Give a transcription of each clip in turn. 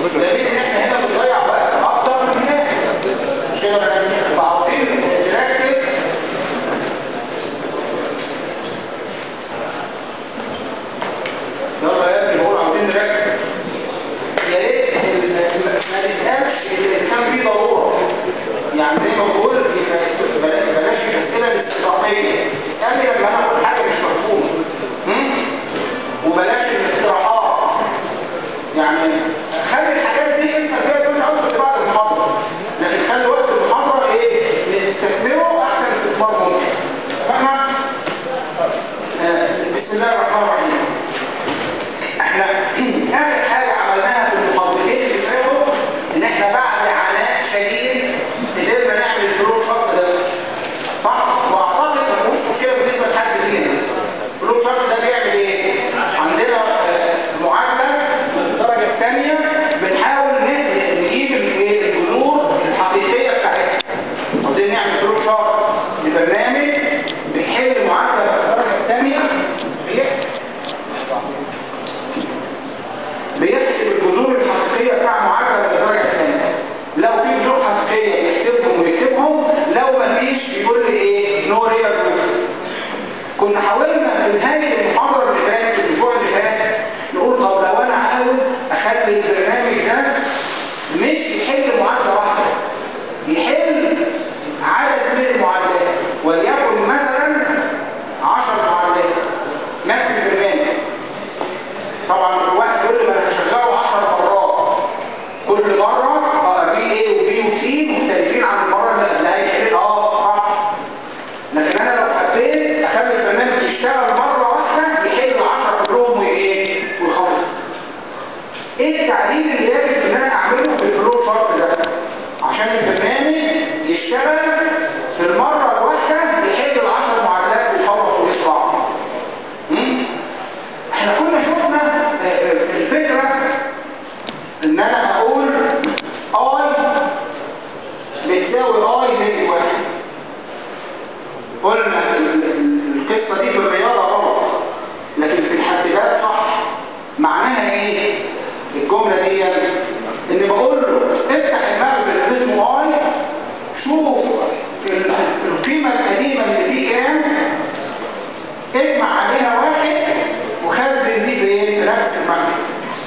دليل ان احنا هنا بنضيع وقت اكتر من هناك مش كده بقى عاوزين نركز يلا يا ابني بقول عاوزين نركز يا ريت ال- ما نفهمش ان كان في ضروره يعني زي ما بقول يبقى بلاش بلاش الاسئله الاستقراطيه يعني لما انا اقول حاجه مش مفهومه هم؟ وبلاش الاقتراحات يعني خلي الحاجات دي انت فيها دول عاوز بعد المحاضره لكن خلي وقت المحاضره ايه نستثمره احسن استثمار ممكن فاهمه آه، بسم الله الرحمن الرحيم احنا اخر حاجه عملناها في المقدمين اللي فاتوا ان احنا بعد عناء شديد قدرنا نعمل البلوك شارت ده صح واعتقد مفيش مشكله بالنسبه لحد فينا البلوك شارت ده بيعمل ايه عندنا آه، معادله في الدرجه الثانيه بنحاول ن- نجيب الايه الجذور الحقيقيه بتاعتها عاوزين نعمل بلوك شارت لبرنامج بيحل معادله في الدرجه الثانيه بيكتب الجذور الحقيقية بتاع معادلة للدرجة الثانية لو في جذور حقيقية يكتبهم ويكتبهم لو ما فيش يقول لي ايه نو ريال كنا حاولنا في نهاية المحاضرة اللي فاتت الاسبوع اللي فات نقول طب لو انا عاوز اخلي البرنامج ده مش يحل معادلة واحدة يحل عدد من المعادلات وليكن مثلا 10 معادلات نفس البرنامج طبعا الواحد يقول لي ما انا هشغله 10 مرات كل مره اه في ايه وبي وسي مختلفين عن المره اللي اللي هيشتغل اه صح لكن انا لو حبيت اخلي البرنامج يشتغل مره واحده يحل 10 كلهم وايه ويخلص ايه التعديل اللي يجب ان انا اعمله في الفلو شارت ده عشان البرنامج يشتغل في المره الواحده يحل ال 10 معادلات ويخلص ويطلع مم؟ احنا كنا شفنا آه، آه، الفكرة ان انا اقول اي بتساوي اي زائد واحد قلنا ال- ال- القصة دي في الرياضة غلط لكن في الحاسبات صح معناها ايه الجملة دي ان بقول له افتح المغرب اللي اسمه اي شوف ال- القيمة القديمة اللي فيه كام اجمع عليها واحد وخزن دي بايه؟ بنفس المعنى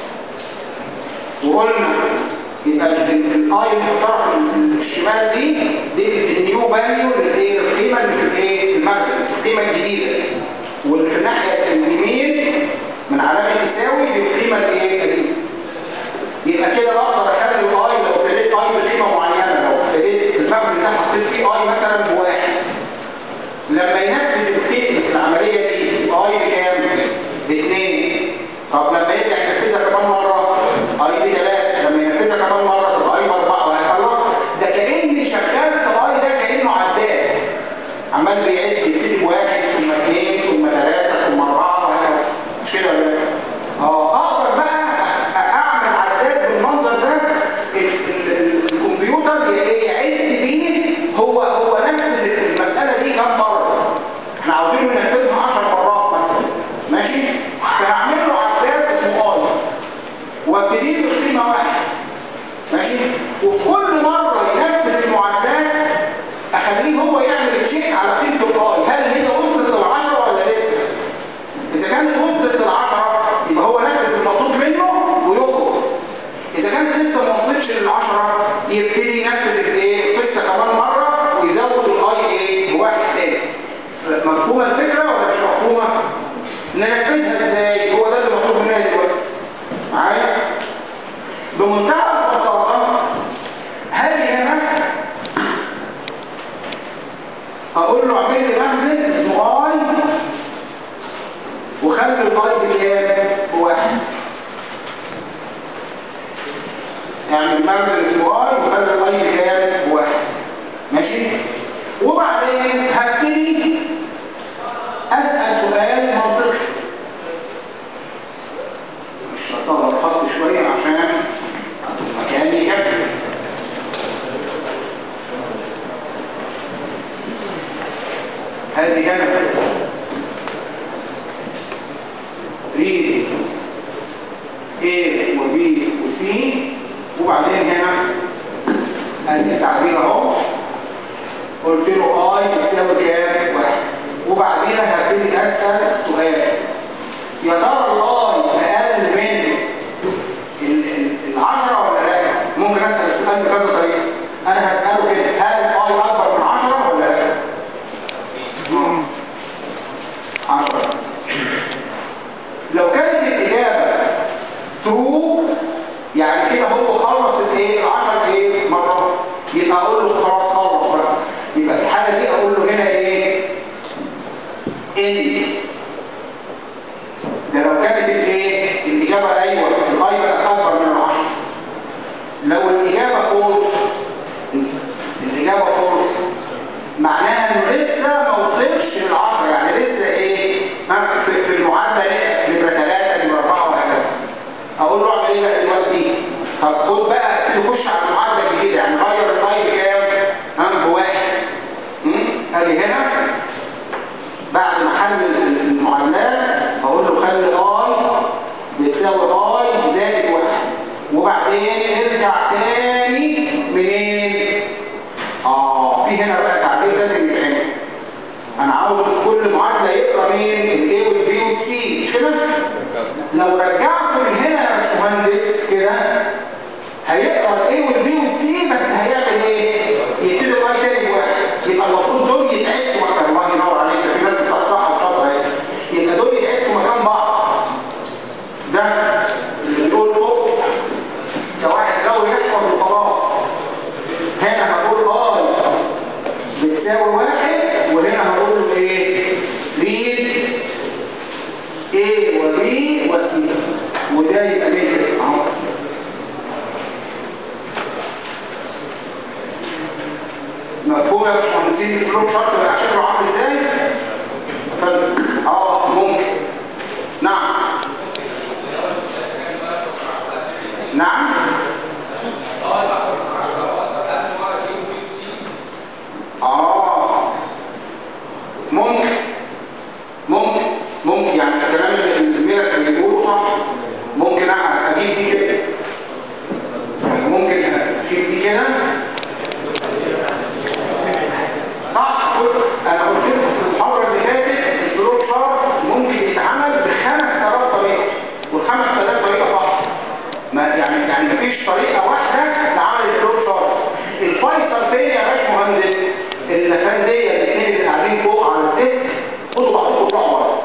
وقلنا يبقى ال- ال- الاي اللي في الطرف الشمال دي دي النيو فاليو اللي هي القيمه اللي في الايه؟ في المخزن القيمه الجديده واللي في الناحيه اليمين من علامه يساوي دي القيمه الايه؟ القديمه يبقى كده بقدر اخلي الاي لو ابتديت اي بقيمه معينه لو ابتديت المخزن ده حطيت فيه اي مثلا بواحد لما ينفذ التكنيك العملية دي اي بكام؟ باثنين طب لما يرجع ينفذها كمان مرة اي بثلاثة لما ينفذها كمان مرة تبقى اي باربعة وهكذا ده كأني شغال الاي ده كأنه عداد عمال بيعد يبتدي بواحد ثم اثنين ثم ثلاثة ثم أربعة وهكذا مش كده ولا إيه؟ اه اقدر بقى اعمل عداد بالمنظر ده ال- ال- ال- الكمبيوتر يعد بيه هو هو نفس المسألة دي كم مرة احنا عاوزين ننفذها 10 مرات مثلا ماشي فهعمل له عداد اسمه اي وابتدي له قيمة واحدة ماشي وكل مرة ينفذ المعدات اخليه هو يعمل الشيء على قيمة الاي هل هي وصلت للعشرة ولا لسه إذا كانت وصلت للعشرة يبقى هو نفذ المطلوب منه ويخرج إذا كانت لسه ما وصلتش للعشرة يبتدي ينفذ الايه القصة كمان مرة ويزود الاي ايه بواحد تاني مفهومة الفكرة ولا مش مفهومة؟ ننفذها ازاي؟ هو ده اللي مطلوب مننا دلوقتي معايا؟ بمنتهى البساطة هل هنا اقول له اعمل لي مخزن اسمه اي وخلي الاي بكام؟ بواحد يعني المخزن اسمه اي وخلي الاي بكام؟ بواحد ماشي؟ وبعدين هبتدي اسال سؤال منطقي مش هطلع الخط شويه عشان مكاني يكفي هذه هنا ريد A و B و C ادي التعبير اهو قلت له اي بتساوي كام واحد وبعديها هبتدي اسال سؤال يا ترى الاي اقل من ال- ال- العشرة ولا لا ممكن اسال السؤال بكذا طريقه انا هساله كده هل الاي اكبر من 10 ولا لا مم. 10 لو كانت الاجابه ترو يعني كده هو خلص الايه 10 ايه مرات يبقى اقول له خلاص خلص بقى يبقى في الحاله دي اقول له هنا ايه ان ده لو كانت الايه الاجابه ايوه الاي بقى اكبر من العشر لو الاجابه فولس الاجابه فولس معناها انه لسه ما وصلش للعشرة يعني لسه ايه ها، في في المعادله نمره ثلاثه نمره اربعه وهكذا اقول له اعمل ايه بقى دلوقتي طب خد بقى تخش على المعادله الجديده يعني غير الاي بكام ها بواحد أمم، ادي هنا بعد ما حل المعادلات اقول له خلي اي بتساوي اي زائد واحد وبعدين نرجع تاني منين اه في هنا بقى تعبير لازم يتعمل انا عاوز كل معادله يقرا مين الاي والبي والسي مش كده لو رجعته من هنا يا باشمهندس كده هيقرا الاي والبي والسي بس هيعمل ايه يبتدي بقى تاني بواحد يبقى المفروض دول يتعكسوا مكان الله ينور عليك ده في ناس بتصحح وشاطره اهي يبقى دول يتعكسوا مكان بعض ده اللي بيقول فوق ده واحد لو يحفظ وخلاص هنا هقول اي بتساوي واحد وهنا هقول له ايه ريد A و B و C وده يبقى ليه اهو مفهوم يا باشمهندسين الفلوس شرط بقى شكله عامل ازاي؟ ف- اه ممكن نعم نعم اه ممكن ممكن ممكن يعني الكلام اللي الميرا كان بيقوله صح ممكن أ- اجيب دي كده يعني ممكن اجيب دي كده صح انا قلت لكم في المحاضره اللي فاتت البلوك شارت ممكن يتعمل بخمس ثلاث طريقه والخمس ثلاث طريقه صح ما يعني يعني مفيش طريقه واحده لعمل البلوك شارت الفيصل فين يا باشمهندس الافنديه الاثنين اللي قاعدين فوق على الديسك خدوا بعضكم اطلعوا ورا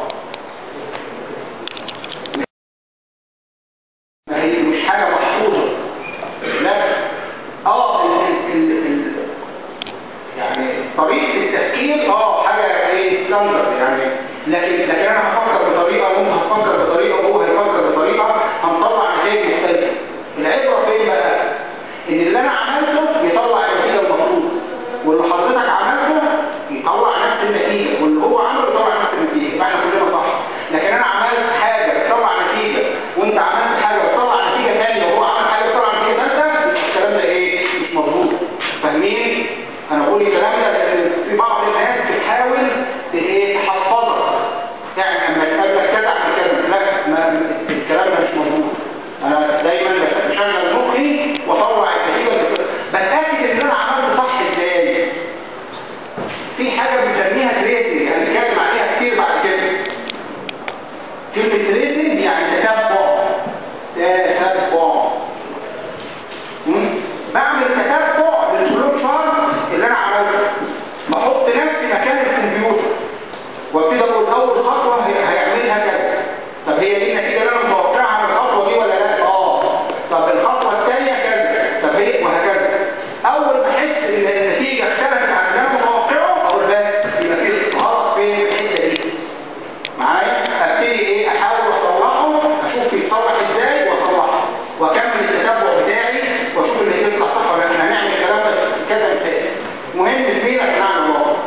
ما هي مش حاجه محفوظه لا اه ال ال ال يعني طريقة التفكير اه حاجة ايه ستاندرد يعني لكن لكن انا هفكر بطريقة وانت هتفكر بطريقة وهو هيفكر بطريقة هنطلع نتائج مختلفة العبرة فين بقى؟ ان اللي انا عملته يطلع النتيجة المفروض واللي حضرتك عملته يطلع نفس النتيجة واللي هو عمله يطلع نفس النتيجة يبقى احنا كلنا صح لكن انا عملت حاجة تطلع نتيجة وانت عملت حاجة تطلع نتيجة ثانية وهو عمل حاجة تطلع نتيجة ثالثة الكلام ده ايه؟ مش مظبوط فاهمين؟ انا بقول الكلام ده لان في بعض الناس بتحاول ت- ايه تحفظك يعني اما تقابلك كذا اعمل كذا لا ما الكلام ده مش مظبوط انا دايما بشغل مخي واطلع النتيجه اللي- بتاكد ان انا عملت صح ازاي في حاجه بنسميها تريسنج هنتكلم عليها كتير بعد كده كلمه تريسنج يعني تتبع تتبع مم. بعمل تتبع للبلوك شارت اللي انا عملته بحط نفسي مكان الكمبيوتر وابتدي اقول اول خطوه هي- هيعملها كذا طب هي دي النتيجه اللي انا متوقعها من الخطوه دي ولا لا اه طب الخطوه الثانيه كذا طب هي وهكذا اول ما احس ان النتيجه اختلفت عن اللي انا متوقعه اقول بس يبقى في غلط فين في الحته دي معايا ابتدي ايه احاول اصلحه اشوف يتصلح ازاي واصلحه واكمل التتبع بتاعي واشوف اللي يطلع صح ولا لا. احنا هنعمل الكلام ده كذا مثال مهم كبير اقناع الله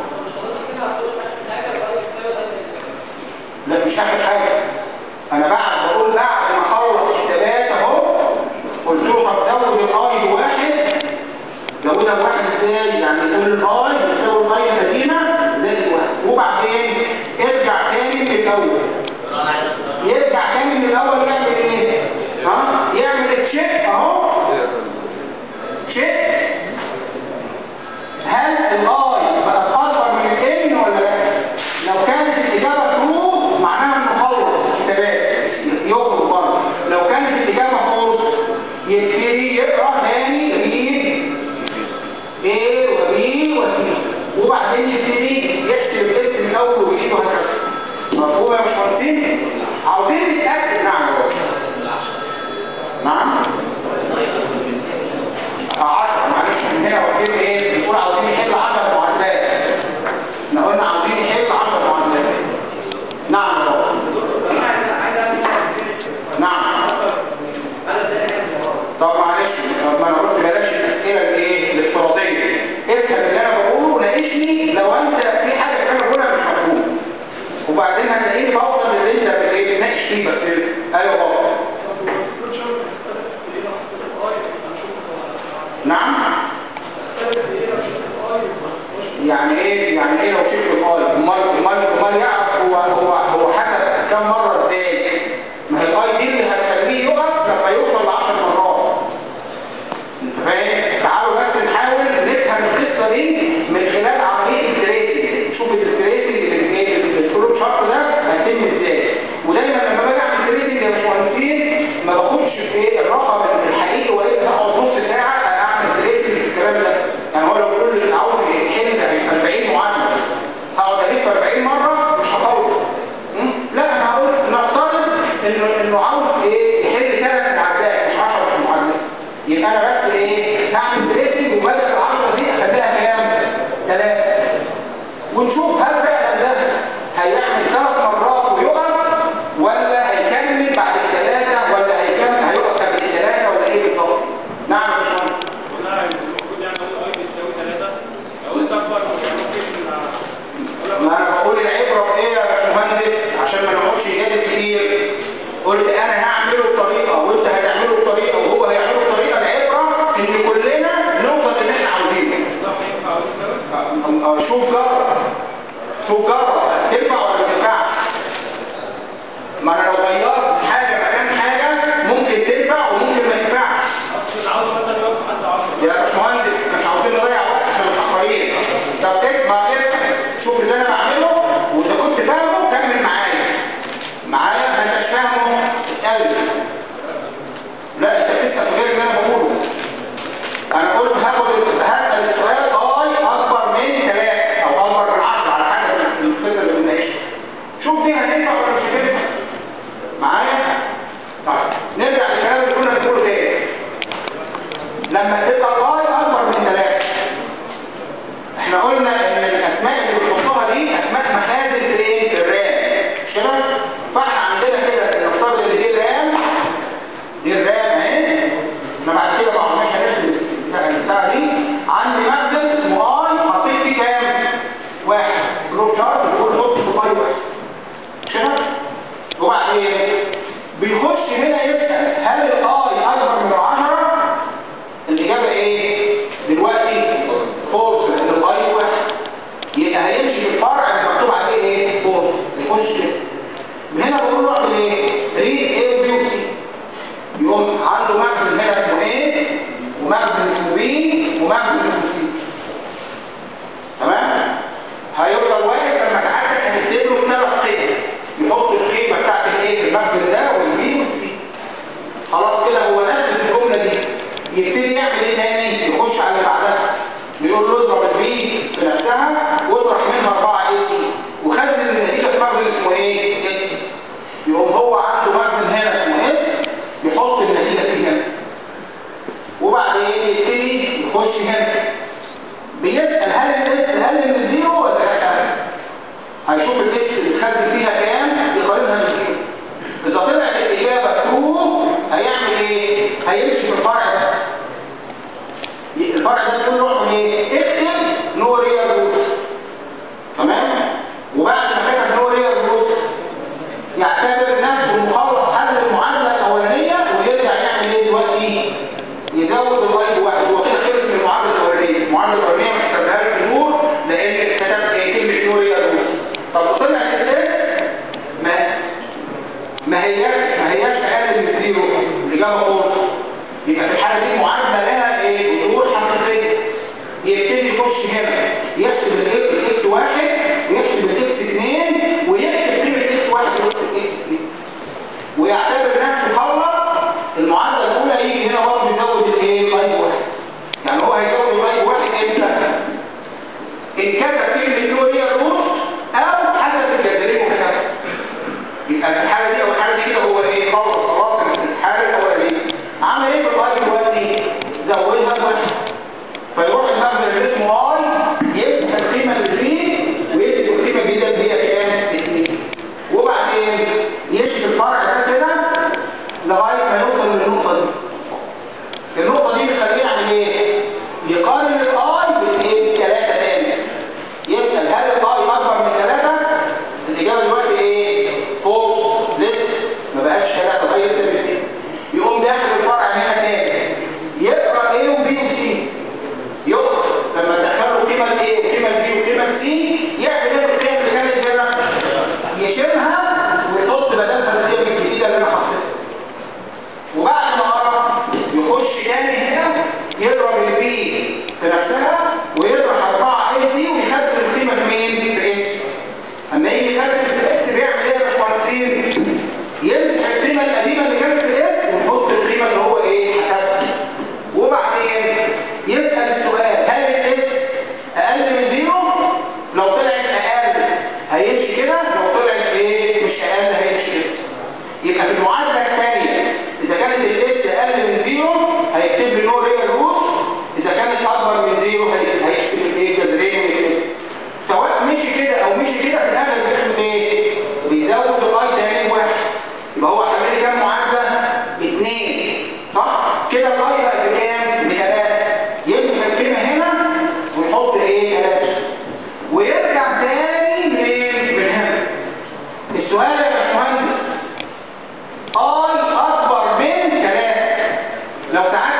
لا مش هاخد حاجه انا بعد بقول بعد ما اخلص الثلاثه اهو قلت له طب زود الاي بواحد زودها بواحد ازاي يعني نقول الاي بتساوي الاي القديمه زائد واحد وبعدين ارجع تاني من الاول يرجع تاني من الاول يعمل ايه ها يعمل تشيك اهو تشيك يبتدي يقرا تاني ريد A وبي وسي وبعدين يبتدي يحسب الاسم من اول وجديد وهكذا مفهوم يا باشمهندسين عاوزين نتاكد نعم يا باشا نعم عشرة معلش من هنا واقفين ايه بنقول عاوزين نحل 10 معادلات احنا قلنا عاوزين نحل 10 معادلات نعم يا بابا نعم طب معلش طب ما انا قلت بلاش الاسئله الايه الافتراضيه افهم اللي انا بقوله وناقشني لو انت في حاجه انا بقولها مش مفهوم وبعدين هتلاقيني بوصل اللي انت بت- بتناقش فيه بس ايوه بابا نعم يعني ايه يعني ايه لو شفت القايد امال امال امال يعرف هو هو هو حسب كم مره ازاي ما هي القايد دي اللي هتخليه يقف لما يوصل ل 10 مرات انت فاهم تعالوا بس نحاول نفهم القصه دي من خلال عمليه التريسنج شوف التريسنج اللي ايه الفلوت شارت ده هيتم ازاي ودايما لما باجي اعمل تريسنج يا باشمهندسين ما باخدش في ايه الرقم الحقيقي والا اقعد نص ساعه اعمل تريسنج في الكلام ده يعني هو لو بيقول لي عاوز يحل 40 معادله هقعد الف 40 مره مش هطول م? لا انا هقول نفترض انه انه عاوز ايه يحل ثلاث معادلات مش 10 معادلات يبقى انا بس ايه هعمل تريسنج وبدل ال 10 دي اخليها كام؟ ثلاثه ونشوف هل فعلا ده هيعمل ثلاث مرات ويقف ولا هيكمل بعد الثلاثه ولا هيكمل هيقف قبل الثلاثه ولا ايه بالظبط؟ نعم يا باشمهندس ما انا بقول العبره في ايه يا باشمهندس عشان ما نقعدش يجادل كتير قلت انا هعمله بطريقه وانت هتعمله بطريقه وهو هيعمله بطريقه العبره ان كلنا نوصل اللي احنا عاوزينه أه، أه، شوف جرب شوف جرب تنفع ولا ما تنفعش ما انا لو غيرت حاجه مكان حاجه ممكن تنفع وممكن ما تنفعش يا باشمهندس مش عاوزين نضيع وقت عشان متاخرين طب تسمع كده شوف اللي انا بعمله واذا كنت فاهمه كمل معايا معايا ما انتش فاهمه اتقلب لا انت بتسال غير اللي انا بقوله انا قلت هاخد هسال السؤال اي اكبر من ثلاثه او اكبر من 10 على حسب القصه اللي بنناقشها شوف دي هتنفع ولا مش هتنفع معايا طيب نرجع للكلام اللي كنا بنقوله تاني لما تبقى الاي اكبر من ثلاثة احنا قلنا ان الاسماء اللي بنحطها دي اسماء مخازن في ايه في الرام مش كده فاحنا عندنا كده نفترض ان دي الرام دي الرام اهي احنا بعد كده بقى مش هنرسم البتاعه دي عندي مخزن اسمه اي حطيت فيه كام واحد جروب شارت بيقول حط في اي واحد مش كده وبعدين بيخش هنا يسال هل الاي اكبر من 10 الإجابة إيه؟ دلوقتي فورس لأن الغاية واحد يبقى هيمشي في الفرع اللي مكتوب عليه إيه؟ فورس يخش كده من هنا بقول له اعمل إيه؟ ريد إيه وبي وسي يقوم عنده مخزن هنا اسمه إيه؟ ومخزن اسمه بي ومخزن اسمه سي تمام؟ هيفضل واقف لما تعدي هنكتب له ثلاث قيم يحط القيمة بتاعت الإيه؟ المخزن ده والبي والسي خلاص كده هو نفس الجملة دي يبتدي يعمل ايه تاني يخش على اللي بعدها بيقول له اضرب البي في نفسها واطرح منها 4 اي سي وخزن النتيجه في مخزن اسمه ايه اس يقوم هو عنده مخزن هنا اسمه اس يحط النتيجه فيه هنا وبعدين يبتدي يخش هنا بيسال هل الاس هل من زيرو ولا لا هيشوف الاس اللي اتخزن فيها كام يقارنها بزيرو اذا طلعت الاجابه ترو هيعمل ايه هيمشي في الفرع ده الفرع ده يقول له ايه اكتب نو ريال روت تمام وبعد ما كتب نو ريال روت يعتبر نفسه مخلص حل المعادله الاولانيه ويرجع يعمل ايه دلوقتي يزود الواي واحد هو كده خلص من المعادله الاولانيه المعادله الاولانيه ما كتبهاش بالنور لان كتب ايه كلمه نو ريال روت طب طلع الاساس ما ما هياش ما هياش اقل من زيرو الاجابه غلط يبقى في الحاله دي معادله لها ايه وضوح حقيقيه يبتدي يخش هنا يكتب الاكس اكس واحد ويكتب الاكس اثنين ويكتب قيمه اكس واحد واكس اثنين ويعتبر نفسه خلص المعادله الاولى يجي هنا برضه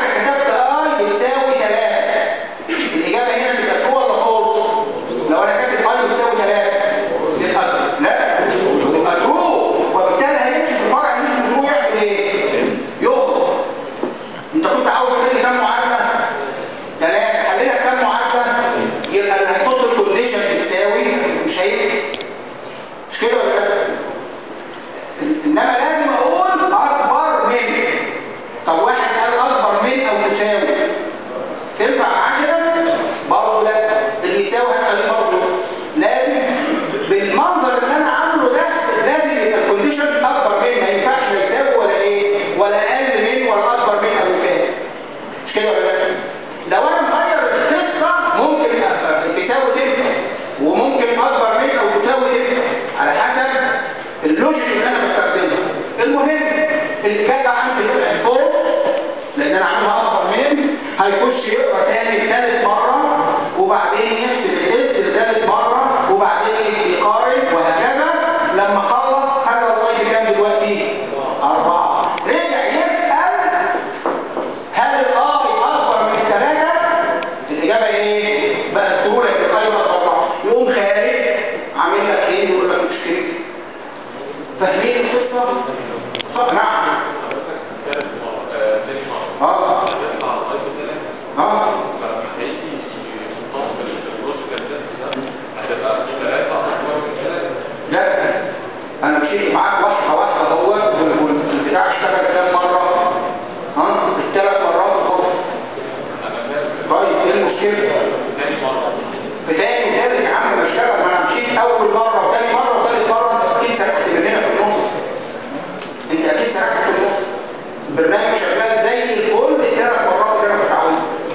كتبت اي يساوي 3 الاجابه هنا تبقى ترو ولا فولس لو انا كاتب اي يساوي 3 يبقى لا يبقى ترو وبالتالي هيمشي في الفرع اللي اسمه ترو يعمل ايه يخرج انت كنت عاوز تحل كام معادله ثلاثه حلينا كام معادله يبقى اللي هيحط الكونديشن تساوي مش هيبقى مش كده ولا لا انما لازم اقول اكبر من طب واحد قال اكبر من او تساوي تنفع معاه كده برضه لا اللي يساوي هتخليه برضه لازم بالمنظر اللي انا عامله ده لازم يبقى الكونديشن اكبر من ما ينفعش لا يساوي ولا ايه ولا اقل من ولا اكبر من او يساوي مش كده ولا لا لو انا مغير القصه ممكن تساوي تنفع وممكن اكبر من او تساوي تنفع على حسب اللوجيك اللي انا بستخدمه المهم اللي كان عندي الفوق لان انا عاملها اكبر من هيخش يقرا تاني ثالث مره وبعدين يكتب الاسم ثالث مره وبعدين يقارن وهكذا لما خلص حاجه لغايه كام دلوقتي اربعه رجع يسال هل الاي اكبر من ثلاثه الاجابه ايه بقى السهوله اللي قايمه اربعه يقوم خارج عامل لك ايه يقول لك مش كده فاهمين القصه صح نعم اه اه لا انا مشيت معاك واحده واحده هو والبتاع اشتغل كام مره ها الثلاث مرات فقط طيب ايه المشكله في تاني وثالث يا عم بشتغل ما انا مشيت اول مره وثاني مره وثالث مره انت اكيد تركت من هنا في النص انت اكيد تركت في النص البرنامج شغال زي الفل ثلاث مرات كده متعود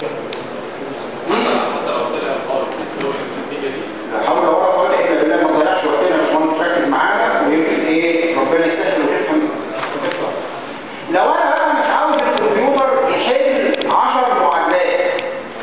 لا حول ولا قوه الا بالله ما تضيعش وقتنا يا باشمهندس ركز معانا ويمكن ايه ربنا يستاهل وتفهم لو انا بقى مش عاوز الكمبيوتر يحل 10 معادلات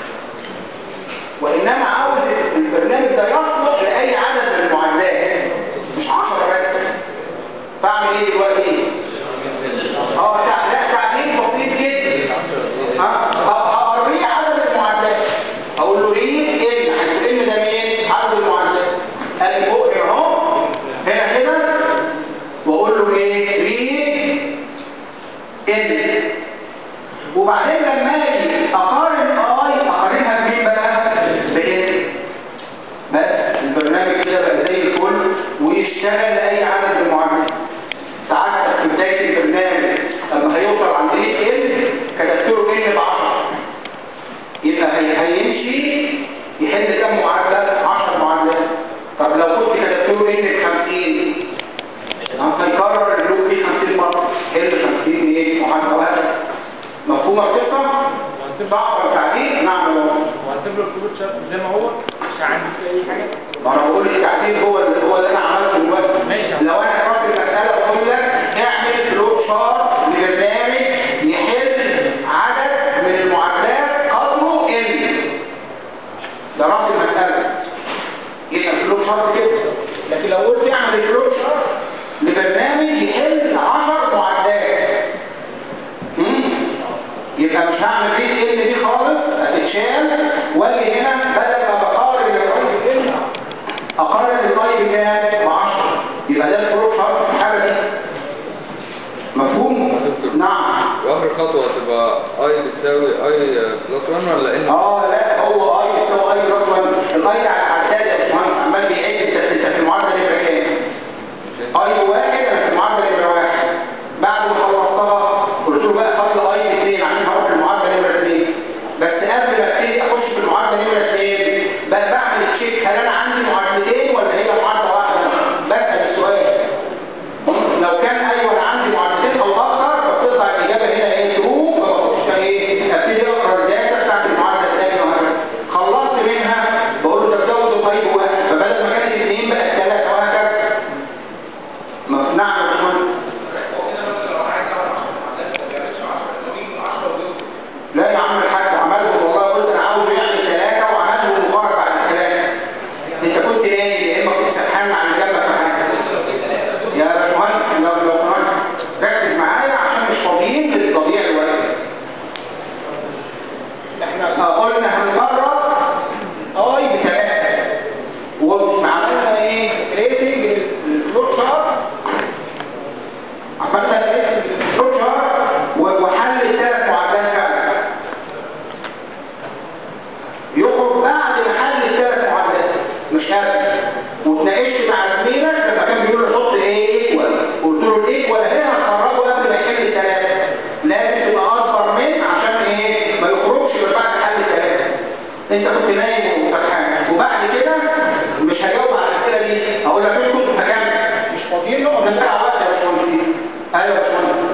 وانما عاوز البرنامج ده يصلح لاي عدد من المعادلات مش 10 بس بعمل ايه دلوقتي اه تع- لا تعليم بسيط جدا ها ه- هوريه عدد المعادلات اقول له ايه ان هتقول ان ده مين عدد المعادلات قال لي فوق هنا اهو هنا كده واقول له ايه ريد ان وبعدين لما اجي اقارن اي اقارنها بمين بقى بان بس البرنامج كده بقى زي الفل ويشتغل لاي عدد من المعاملات ساعات في بدايه البرنامج لما هيوصل عند ايه ان كتبت له ان ب 10 يبقى هي- هيمشي يحل كام معادله 10 معادلات طب لو كنت كتبت له ان ب 50 هيكرر اللوب دي 50 مره حل 50 ايه معادله وهكذا مفهومه القصه؟ صعب التعديل نعم يا بابا. وهنسيب له الكروت شاب زي ما هو مش عندي فيه اي حاجه ما انا بقول التعديل هو اللي هو اللي انا عملته دلوقتي ماشي. لو انا رحت المساله وقلت لك اعمل فلوت شارت لبرنامج يحل عدد من المعادلات قدره ان ده رفض المساله يبقى فلوت شارت كده لكن لو قلت اعمل فلوت شارت لبرنامج يحل 10 معادلات مم. يبقى مش هعمل فيه ال دي خالص هتتشال واجي هنا بدل ما بقارن الرقم بالكلمه اقارن الطيب بكام ب 10 يبقى ده الفروق شرط في الحاله دي مفهوم نعم واخر خطوة تبقى اي بتساوي اي بلس 1 ولا ان اه لا هو اي يساوي اي رقم الاي على العداد يا باشمهندس عمال بيعد انت انت في المعادله دي بكام اي واحد انا في المعادله نمره واحد بعد ما خلصتها قلت له بقى فاضل اي اثنين عشان هروح المعادله نمره اثنين بس قبل ما ابتدي اخش في المعادله نمره اثنين بقى بعمل تشيك هل انا عندي معادلتين ولا هي معادله واحده بسال السؤال لو كان ايوه انا عندي معادلتين او اكتر فبتطلع الاجابه هنا ايه ترو فبخش ايه ابتدي اقرا الداتا بتاعت المعادله الثانيه احنا قلنا هنقرر اي بثلاثة وعملنا ايه ريتنج الفلوت شارت عملنا ريتنج الفلوت شارت وحل الثلاث معادلات فعلا يخرج بعد ما حل الثلاث معادلات مش قبل واتناقشت مع زميلك لما كان بيقول لي حط ايه ايكوال قلت له الايكوال هنا هتخرجه قبل ما يحل الثلاثه لازم تبقى اكبر من عشان ايه ما يخرجش غير بعد حل الثلاثه انت كنت نايم وفرحان وبعد كده مش هجاوب على الاسئله دي اقول لك انتوا كنتوا هجاوب مش فاضيين نقعد نضيع وقت يا باشمهندس ايوه يا باشمهندس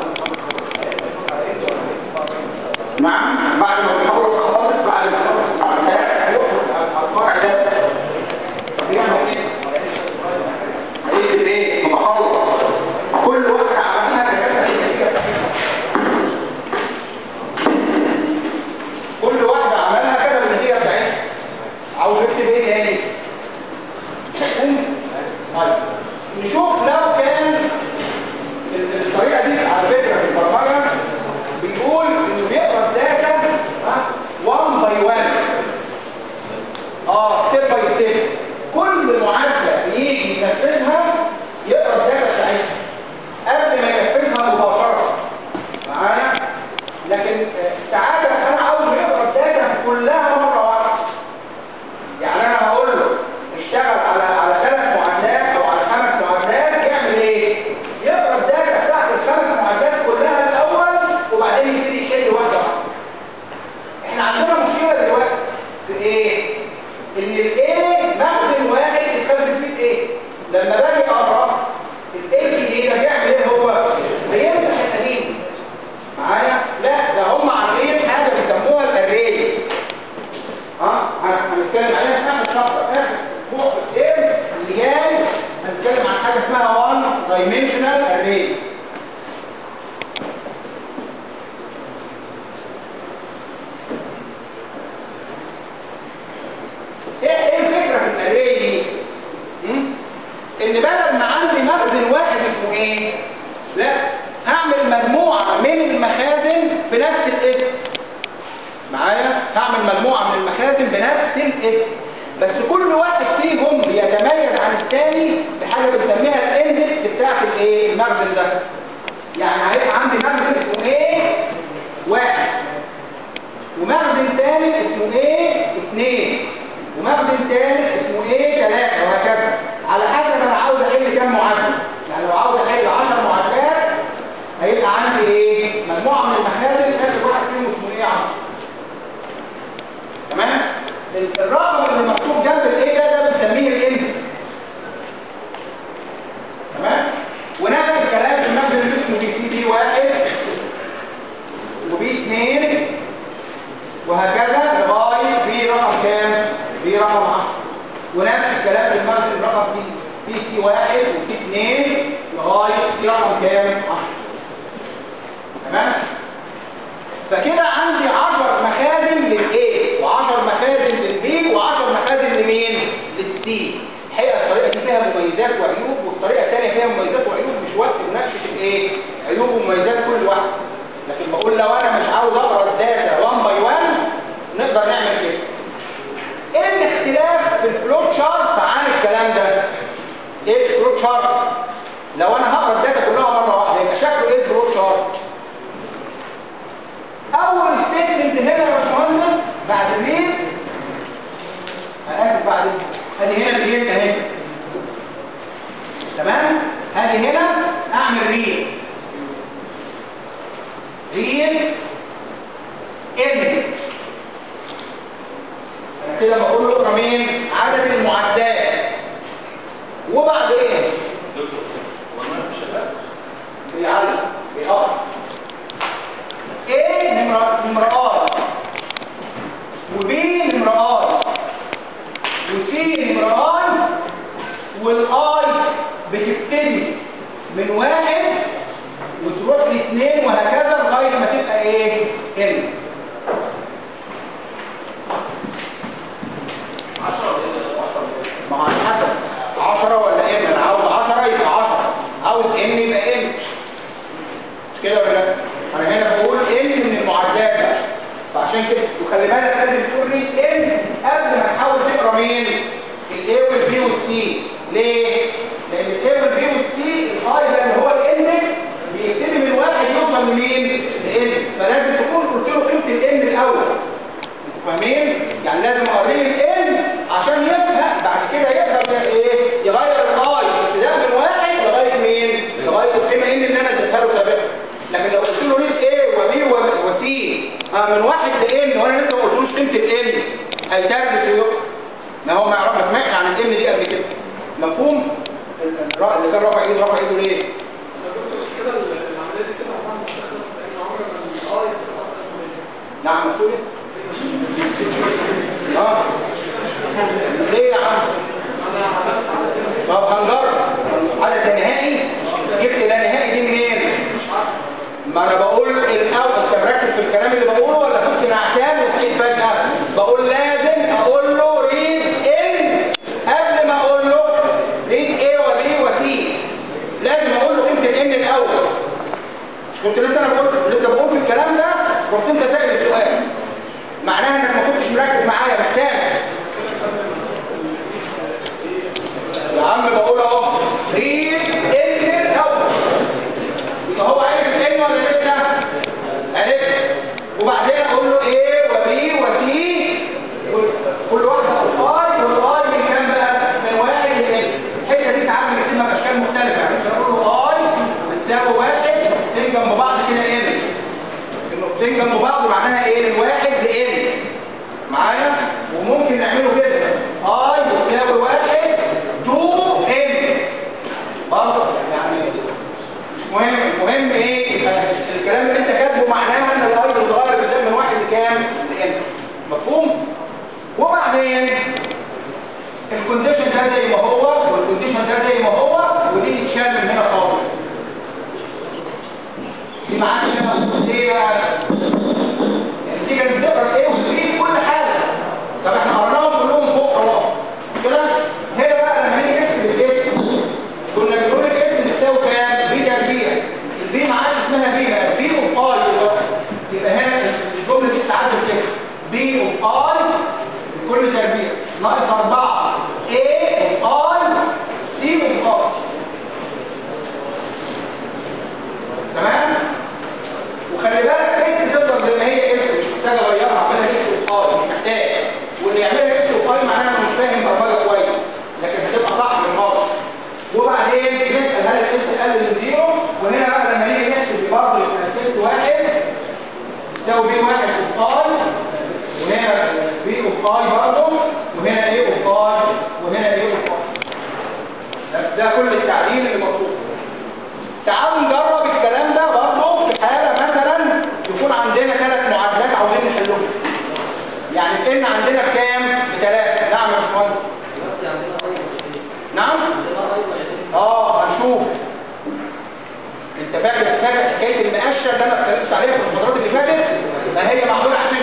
نعم بعد ما بنحاول خلاص بعد ما خلاص بعد ما يخرج الفرع ده طب يعمل ايه؟ هيكتب ايه؟ مخلص كل وقت عملها كل واحدة عملها كده بالنتيجة بتاعتها عاوز يكتب ايه تاني؟ شايفين؟ طيب نشوف لو كان ال- الطريقة دي على فكرة في البرمجة بيقول انه بيقرا الداتا 1 باي 1 اه ستيب باي ستيب كل معادلة بيجي ينفذها يقرا الداتا بتاعتها قبل ما ينفذها مباشرة معايا لكن آه، تعالى انا عاوز يقرا الداتا كلها مرة واحدة يعني انا هقول له اشتغل على على ثلاث معادلات او على خمس معادلات يعمل ايه؟ يقرا الداتا بتاعت الخمس معادلات كلها الاول وبعدين يبتدي يحل واحده واحده. احنا عندنا مشكله دلوقتي في ايه؟ ان الايه مخزن واحد يتخزن فيه ايه؟ لما باجي اقرا الايه الجديد ده بيعمل ايه هو؟ بيمسح القديم معايا؟ لا ده هم عاملين حاجه بيسموها الاري ها هنتكلم عليها في اخر شابتر اخر اسبوع في الترم اللي جاي هنتكلم عن حاجه اسمها 1 دايمنشنال اري ايه ايه الفكره في الاري دي م? ان بدل ما عندي مخزن واحد اسمه ايه لا هعمل مجموعه من المخازن بنفس الاسم معايا هعمل مجموعة من المخازن بنفس الاسم بس كل واحد فيهم بيتميز عن الثاني بحاجة بنسميها الاندكس بتاعت الايه المخزن ده يعني هيبقى عندي مخزن اسمه ايه واحد ومخزن ثاني اسمه ايه اثنين ومخزن ثالث اسمه ايه ثلاثة وهكذا على حسب انا عاوز احل كام معادلة يعني لو عاوز احل 10 معادلات هيبقى عندي ايه مجموعة من المخازن اخر واحد فيهم اسمه ايه 10 تمام الرقم اللي مكتوب جنب الايه ده ده بنسميه الاند تمام ونفس الكلام في المخزن اللي اسمه بي سي بي واحد وبي اثنين وهكذا لغايه بي رقم كام بي رقم 10 ونفس الكلام في المخزن رقم بي بي سي واحد وبي اثنين لغايه بي رقم كام 10 تمام فكده عندي 10 مخازن للايه و10 مخازن للبي و10 مخازن لمين للسي الحقيقه الطريقه دي فيها مميزات وعيوب والطريقه الثانيه فيها مميزات وعيوب مش وقت مناقشه الايه عيوب ومميزات كل واحد لكن بقول لو انا مش عاوز اقرا الداتا 1 باي 1 نقدر نعمل كده ايه الاختلاف في الفلوت شارت عن الكلام ده ايه الفلوت شارت لو انا هقرا الداتا كلها مره واحده يبقى شكله ايه الفلوت شارت اول ستيتمنت هنا يا باشمهندس بعد مين انا اسف بعد ادي هنا الجيت اهي تمام ادي هنا اعمل ريل ريل ان كده بقول له اقرا مين عدد المعدات وبعدين بيعلق بيقرا ايه نمرة نمرات وبي نمرات وسي نمرات والاي بتبتدي من واحد وتروح لاثنين وهكذا لغايه ما تبقى ايه ال ما هو على حسب 10 ولا ام انا عاوز 10 يبقى 10 عاوز ام يبقى ام مش كده ولا لا؟ انا هنا بقول ان من المعدات بقى عشان كده وخلي بالك لازم تقول ريد ان قبل ما تحاول تقرا مين الاي والبي والسي ليه لان الاي والبي والسي الفايل اللي هو الان بيبتدي من واحد يوصل لمين لان فلازم تكون قلت له قيمه الان الاول انتوا فاهمين يعني لازم اوريه الان عشان يفهم بعد كده يقدر ايه يغير الاي ابتداء من واحد لغايه مين لغايه القيمه ان اللي انا اديتها له سابقا لكن لو قلت له ريد ايه وبي وسي من واحد لان وانا لسه ما قلتلوش قيمه الان هيتربط يقول ما هو ما يعرف ما سمعش عن الان دي قبل كده مفهوم الر- اللي كان رافع ايده رافع ايده ليه كده العمليه دي كده طبعا مستخدمه في ان عمر ما الاي نعم مسؤول اه ليه يا عم طب هنجرب عدد نهائي جبت لا نهائي دي منين ما انا بقول الاول انت مركز في الكلام اللي بقوله ولا كنت نعتان وصحيت فجاه بقول لازم اقول له ريد ان قبل ما اقول له ريد ايه وبي وسي لازم اقول له قيمه الان الاول كنت لسه انا بقول لسه بقول في الكلام ده رحت انت سائل السؤال معناها انك ما كنتش مركز معايا محتاج يا عم بقول اهو ريد ان الاول يبقى هو عارف الان ولا لسه عرفت وبعدين اقول له ايه وبي وسي كل واحده الاي والاي من كام بقى من واحد لان الحته دي تعمل اسمها اشكال مختلفه يعني مش هقول له اي بتساوي واحد تيجي جنب بعض كده ان النقطتين جنب بعض معناها ايه من واحد لان معايا وممكن نعمله كده اي بتساوي واحد تو ان برضه يعني مش مهم المهم ايه يبقى الكلام اللي انت كاتبه معناها ان الاي بتتغير بتبقى من واحد لكام لان مفهوم وبعدين الكونديشن ده زي ما هو والكونديشن ده زي ما هو ودي تتشال من هنا خالص دي معاك هنا ليه بقى النتيجه اللي بتقرا ايه وتجيب كل حاجه طب احنا قرناهم كلهم فوق خلاص كده هنا بقى لما نيجي نكتب الايه كنا بنقول الايه بتساوي كام بي تربيع البي معاك اسمها بي بقى بي اوف اي دلوقتي يبقى هنا الجمله دي بتتعدل كده بي اوف اي كل تربيع ناقص 4 ايه اوف اي سي اوف اي تمام وخلي بالك انت تفضل زي ما هي انت مش محتاج اغيرها اعملها اكس وفاي مش محتاج واللي يعملها اكس وفاي معناها انه مش فاهم برمجه كويس لكن هتبقى صح بالماضي وبعدين نسال هل الاكس اقل من زيرو وهنا بقى لما نيجي نحسب برضه يبقى الاكس واحد تساوي بي واحد وفاي وهنا بي وفاي برضه وهنا ايه وفاي وهنا ايه وفاي ده, ده كل التعديل اللي مطلوب تعالوا نجرب الكلام ده برضه في حالة مثلا يكون عندنا ثلاث معادلات عاوزين نحلهم يعني ان عندنا بكام؟ بثلاثة نعم يا باشمهندس نعم؟ اه هنشوف انت فاكر فاكر حكايه المقشه اللي انا اتكلمت عليها في المحاضرات اللي فاتت ما هي معموله عشان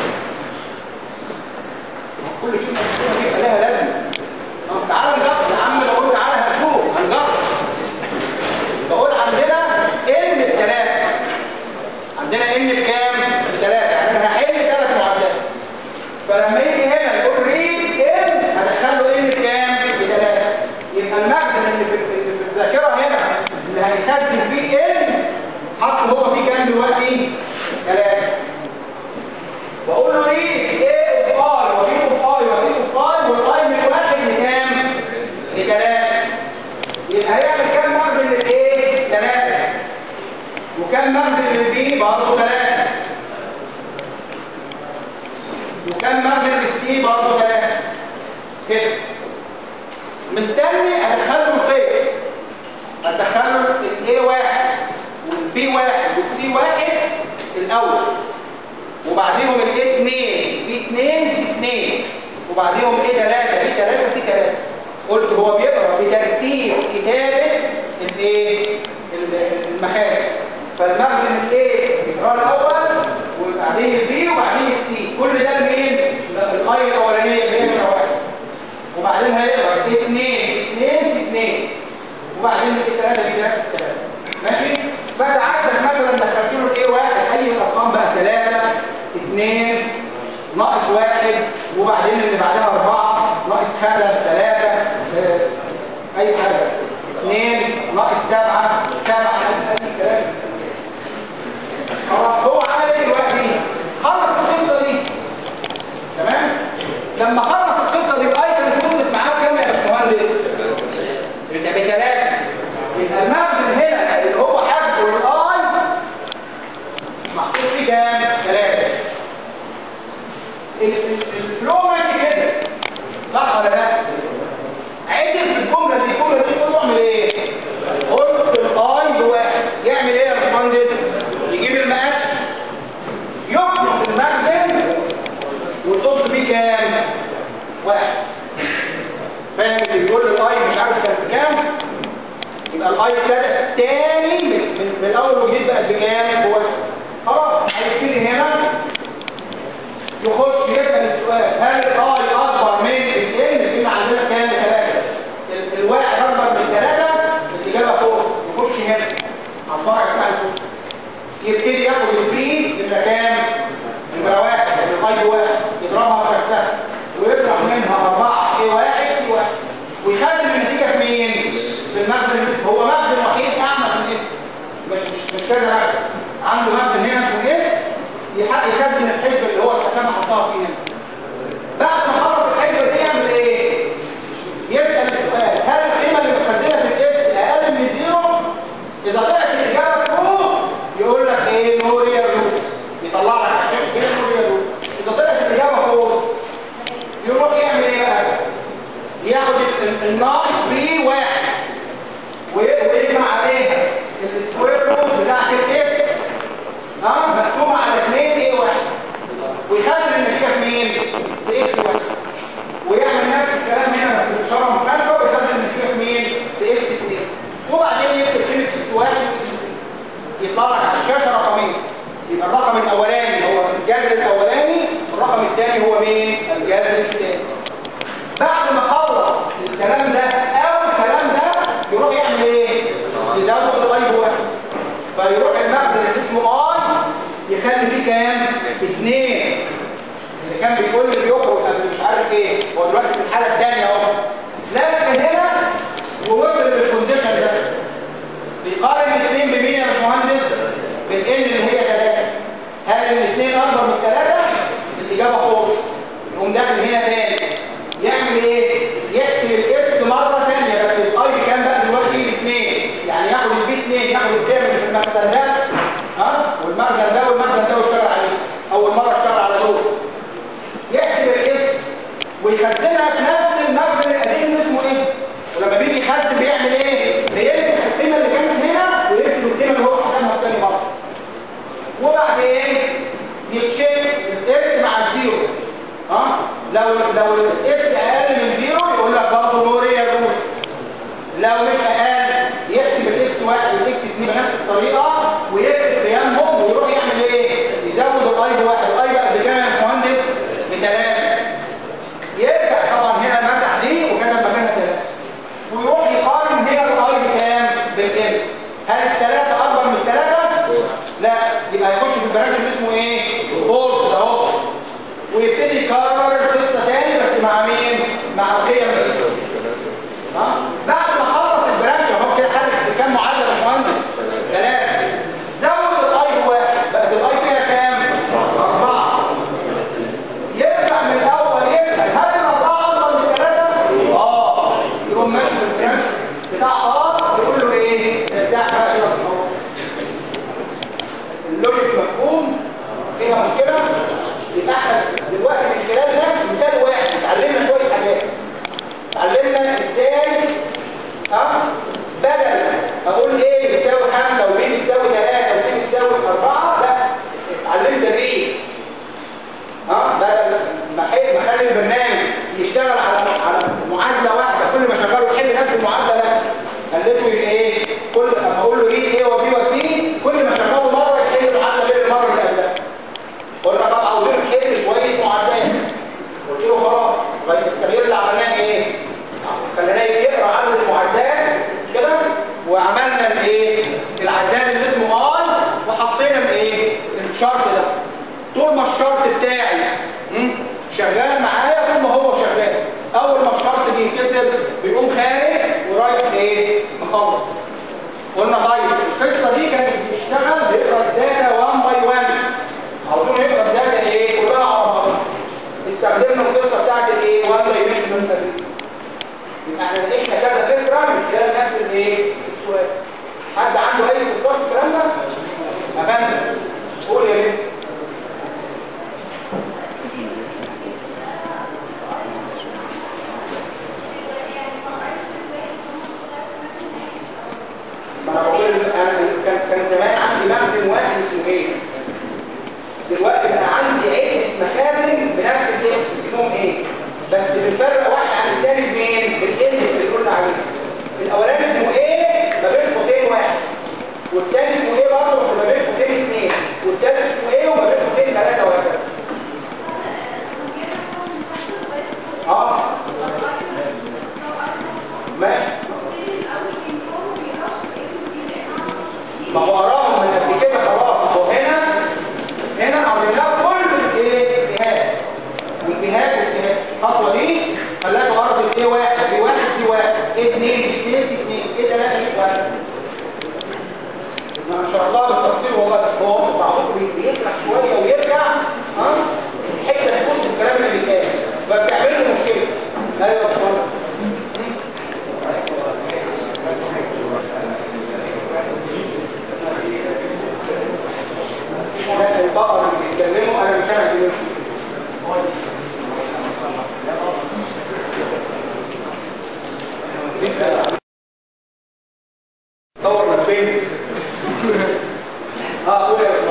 كل شيء مكتوب يبقى لها لازمه آه، تعالى نجرب يا عم بقول تعالى هنشوف هنجرب بقول عندنا ان الثلاثة عندنا ان بكام؟ الثلاثة يعني انا هحل ثلاث معادلات فلما يجي هنا يقول ريد ان هدخله ان بكام؟ بثلاثة يبقى المخزن اللي في اللي في الذاكرة هنا اللي هيخزن فيه ان حط هو فيه كام دلوقتي؟ ثلاثة واقول له ريد ايه اوف اي وبي اوف اي وبي اوف اي والاي من واحد لكام؟ لثلاثة يبقى هيعمل كام مخزن للايه؟ ثلاثة وكام مخزن للبي برضه ثلاثة وكام مخزن للسي برضه ثلاثة كده مستني ادخله الخير ادخله الاي واحد والبي واحد والسي واحد الاول وبعديهم الايه اثنين في اثنين في اثنين وبعديهم ايه ثلاثة في ثلاثة في ثلاثة قلت هو بيقرا بترتيب كتابة الايه المخارج فالمخزن الايه بيقرا الاول وبعدين البي وبعدين السي كل ده لمين الاي الاولانيه اللي هي من واحد وبعدين هيقرا اثنين اثنين في اثنين وبعدين الثلاثه دي ثلاثه ثلاثه ماشي بعد عدد مثلا دخلت له الايه واحد اي الارقام بقى ثلاثه اثنين ناقص واحد وبعدين اللي بعدها اربعة ناقص خمسة ثلاثة آه، اي حاجة اثنين ناقص سبعة سبعة ثلاثة خلاص هو عمل ايه دلوقتي؟ خلص القصة دي تمام؟ لما خلص القصة دي بقى كانت وصلت معاه كام يا باشمهندس؟ يبقى بثلاثة يبقى المخزن هنا اللي هو حجم الاي محطوط فيه كام؟ ثلاثة الفلو ماشي كده صح ولا لا؟ عدل في الجملة دي الجملة دي تقول اعمل ايه؟ قلت الاي بواحد يعمل ايه يا باشمهندس؟ يجيب المقاس يخلط المخزن وتحط فيه كام؟ واحد فاهم اللي بيقول الاي مش عارف كان بكام؟ يبقى الاي ابتدى تاني من, من, من الاول وجديد بقى بكام؟ هو خلاص هيبتدي هنا يخش يسأل السؤال هل الاي اكبر من الان فيما عندنا كام ثلاثة ال- الواحد اكبر من ثلاثة الاجابة فوق يخش هنا على الفرع بتاع الفوق يبتدي ياخد البي يبقى كام يبقى واحد الاي واحد يضربها في نفسها ويطرح منها اربعة ايه واحد ايه واحد ويخزن النتيجة في مين؟ في المخزن هو مخزن وحيد اعمى من ايه؟ مش مش مش كده بقى. عنده مخزن هنا اسمه ايه؟ يحق يخزن الحجة اللي هو الحكامة حطها فيه هنا. بعد ما خلص الحجة دي يعمل ايه؟ يسأل السؤال هل القيمة اللي متخزنة في الاس اقل من زيرو؟ إذا طلعت الإجابة فوق يقول لك ايه نو ريال روت يطلع لك عشان ايه نو ريال روت إذا طلعت الإجابة فوق يروح يعمل ايه بقى؟ ياخد ال- الناقص ب واحد وي- ويجمع عليها السكوير روت بتاعت الاس اه مقسومة على 2 ايه واحد ويخزن النتيجة في مين؟ في اكس واحد ويعمل نفس الكلام هنا في الإشارة مخالفة ويخزن النتيجة في مين؟ في اكس 2 وبعدين يكتب كلمة اكس واحد يطلع لك على الشاشة رقمين يبقى الرقم الأولاني هو الجذر الأولاني الرقم الثاني هو مين؟ الجذر الثاني بعد ما خلص الكلام ده أو الكلام ده يروح يعمل ايه؟ يزود الاي واحد فيروح المخزن اللي اسمه اي يخلي فيه كام؟ اثنين اللي كان بيقول لي بيخرج قبل مش عارف ايه هو دلوقتي في الحالة الثانية اهو لكن هنا ووصل للكونديشن ده بيقارن الاثنين بمين يا باشمهندس؟ بالان اللي هي ثلاثة هل الاثنين اكبر من ثلاثة؟ الاجابة فوق يقوم داخل هنا تاني يعمل ايه؟ يكتب الاس مرة ثانية بس الاي كام بقى دلوقتي اثنين يعني ياخد البي اثنين ياخد الكامل في المخزن ده ها والمخزن ده والمخزن ده ويشتغل عليه اول مرة اشتغل على دول يكتب الاس ويخزنها في نفس المخزن القديم اسمه ايه؟ ولما بيجي يخزن بيعمل ايه؟ بيكتب القيمة اللي كانت هنا ويكتب القيمة اللي هو حسبها تاني مرة وبعدين يتشيك الاس مع الزيرو ها لو لو الاس اقل من زيرو يقول لك برضه نو ريال روت لو مش اقل يكتب الاكس واحد والاكس اثنين بنفس الطريقه ويكتب قيامهم ويروح يعمل ايه؟ يزود الاي بواحد الاي بقى بكام يا مهندس؟ بثلاثه يرجع طبعا هنا المسح دي وكتب مكانها ثلاثه ويروح يقارن هنا الاي بكام؟ بالام هل الثلاثه اكبر من الثلاثه؟ لا يبقى يخش في البرنامج اللي اسمه ايه؟ بولت ده اهو ويبتدي يكرر القصه تاني بس مع مين؟ مع القيم دي ها؟ بعد ما خلص البرانش اهو كده حدث بكام معادله يا باشمهندس؟ ثلاثه زود الاي بواحد بقت الاي فيها كام؟ اربعه يرجع من الاول يسال هل الاربعه اكبر من ثلاثه؟ اه يقوم ماشي في البرانش بتاع اه يقول له ايه؟ ارجع بقى كده في الأول. اللوجيك مفهوم فيها مشكله يبقى احنا دلوقتي من خلال ده مثال واحد اتعلمنا شويه حاجات اتعلمنا ازاي ها بدل اقول ايه بتساوي خمسه وبي بتساوي ثلاثه وبي بتساوي اربعه لا اتعلمت الريد ها بدل ما حل- ما اخلي البرنامج يشتغل على على معادله واحده كل ما شغله يحل نفس المعادله لا خليته يبقى ايه كل لما اقول له ريد ايه وبي وسي كل ما شغله مره يحل المعادله غير المره اللي قبلها قلنا طبعا عاوزين نحل شويه معادلات قلت له خلاص طيب التغيير اللي عملناه ايه خليناه يقرا عدد المعادلات كده وعملنا الايه العداد اللي اسمه اي وحطينا الايه الشرط ده طول ما الشرط الشرط بتاعي مم، شغال معايا طول ما هو شغال اول ما الشرط بينكسر بيقوم خارج ورايح ايه مخلص قلنا طيب القصه دي كانت بتشتغل بيقرا الداتا 1 باي 1 عاوزين يقرا الداتا ايه كلها على بعضها استخدمنا القصه بتاعت الايه 1 دايمنشنال يبقى احنا لقينا كذا فكره من خلال نفس الايه السؤال حد عنده اي فكره في الكلام ده يا فندم قول يا بنت ما انا بقول انا كان كان زمان عندي مخزن واحد اسمه ايه دلوقتي بقى عندي عده مخازن بنفس الاسم اسمهم ايه بس بنفرق واحد عن الثاني بمين بالاسم اللي قلنا عليه الاولاني اسمه ايه ما بين قوسين واحد والثاني اسمه ايه برضه بس ما بين قوسين اثنين والثالث اسمه ايه وما بين قوسين ثلاثه وهكذا اه ماشي ما هو وراهم من قبل كده خلاص هو هنا هنا عملنا كل الايه الجهاز والجهاز والجهاز الخطوه دي خلاك غرض ايه واحد في واحد في واحد اثنين اثنين في اثنين كده لا ايه واحد ما شاء الله بالتفصيل والله هو بعضكم بيطلع شويه ويرجع ها الحته تكون في الكلام اللي بيتقال فبتعمل له مشكله ايوه اتفضل البقر اللي بيتكلموا انا مش عارف ايه دور من فين اه قول يا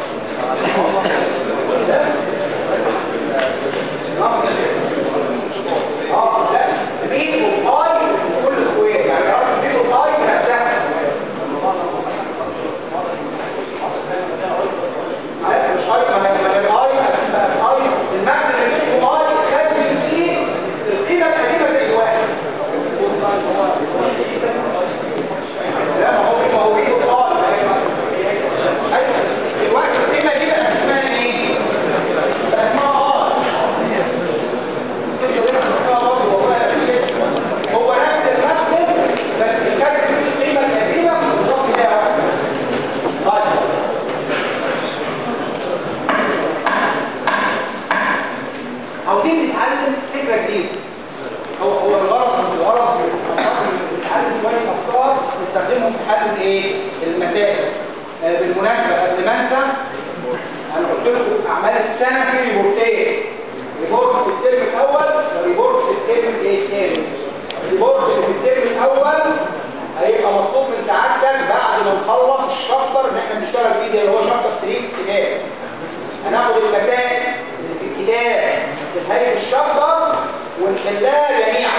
اه لا بيت وطاي كل كويس يعني عارف بيت وطاي نفسها لا مش هاي ما هي ما هي هاي هاي المعنى اللي اسمه هاي خد فيه القيمه القديمه زي واحد لا ما هو ما هو ايه هاي الوقت القيمه دي بقى اسمها ايه؟ بقى اسمها هاي هو نفس المخزن بس كانت القيمه القديمه بالظبط بتاعه هاي عاوزين نتعلم فكرة جديدة هو هو الغرض من الغرض نتعلم شوية أفكار نستخدمهم في حل ايه المسائل آه بالمناسبة قبل ما انسى انا قلت لكم اعمال السنة في ريبورتين ريبورت في الترم الاول وريبورت في الترم ايه الثاني الريبورت اللي في الترم الاول هيبقى مطلوب من سعادتك بعد ما نخلص الشابتر اللي احنا بنشتغل فيه ده اللي هو شابتر 3 كتاب هناخد المسائل اللي في الكتاب في نهايه الشابتر ونحلها جميعا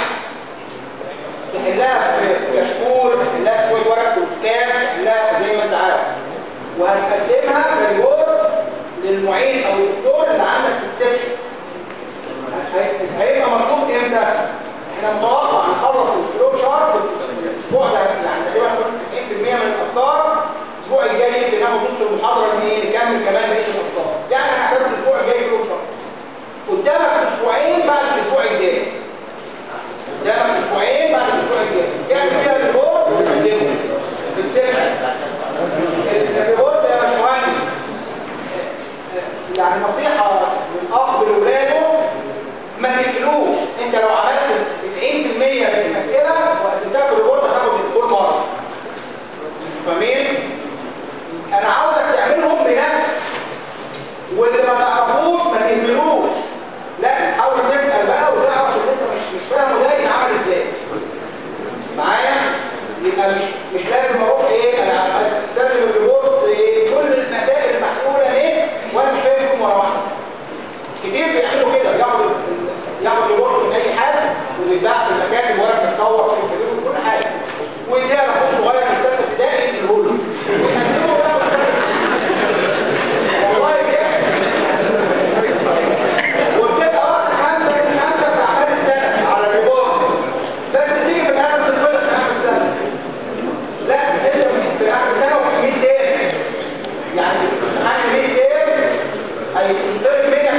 تحلها في كشكول تحلها في شويه ورق وكتاب تحلها زي ما انت عارف وهنقدمها كريبورت للمعيد او الدكتور اللي عندك في السكشن هي- هيبقى مطلوب امتى؟ احنا متوقع نخلص الفلو شارت الاسبوع ده يعني تقريبا 90% من الافكار الاسبوع الجاي يمكن ناخد نص المحاضره دي نكمل كمان بقيه الافكار يعني هنعتبر الاسبوع الجاي فلو شارت قدامك اسبوعين بعد الاسبوع الجاي قدامك اسبوعين بعد الاسبوع الجاي اعمل كده الريبورت وقدمه بالسرعه الريبورت يا باشمهندس يعني نصيحة من أخ لولاده ما تقلوش انت لو عملت 90% من المسألة وقدمتها في الريبورت هتاخد الدكتور مرة فاهمين؟ أنا عاوزك تعملهم بنفسك واللي ما تعرفوش ما تهملوش لا حاول تسأل بقى وتعرف ان انت مش مش فاهمه ده يتعمل ازاي معايا يبقى مش مش لازم اروح ايه انا لازم الريبورت إيه كل المسائل المحلوله ايه وانا مش فاهمكم ورا واحده كتير بيعملوا كده ياخدوا ياخدوا ريبورت من اي حد ويتباع في المكان الورق متصور في الكتاب كل حاجه ويديها لاخوه صغير في الثالث ابتدائي يديله له ويقدمه بقى والله كده وبتبقى وقت خمسة خمسة في أعمال السنة على الريبورت بس تيجي في الآخر تتفرق في آخر السنة لا انت في آخر السنة وفي 100 تاني يعني امتحان 100 تاني هيتطلب منك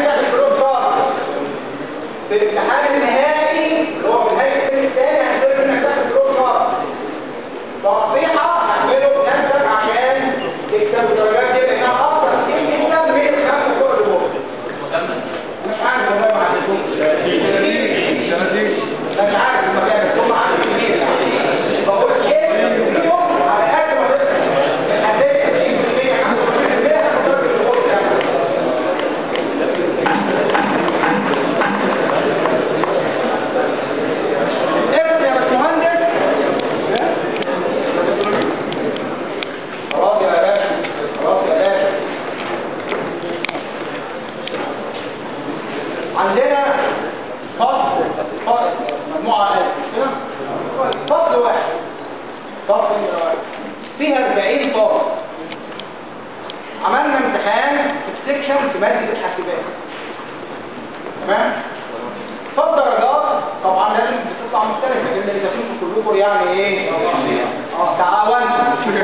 مش عارف ما بيعمل هم على الكبير بقول ايه فيهم على قد ما تقدر هتلاقي 90% 95% هتقدر الشغل بتاعك افرض يا باشمهندس خلاص يا باشا خلاص يا باشا عندنا فصل فصل مجموعة ألف كده فصل واحد فصل واحد فيها 40 طالب عملنا امتحان في السكشن في مادة الحاسبات تمام فالدرجات طبعا لازم بتطلع مختلفة لان اذا كنتوا كلكم يعني ايه اه تعاونتوا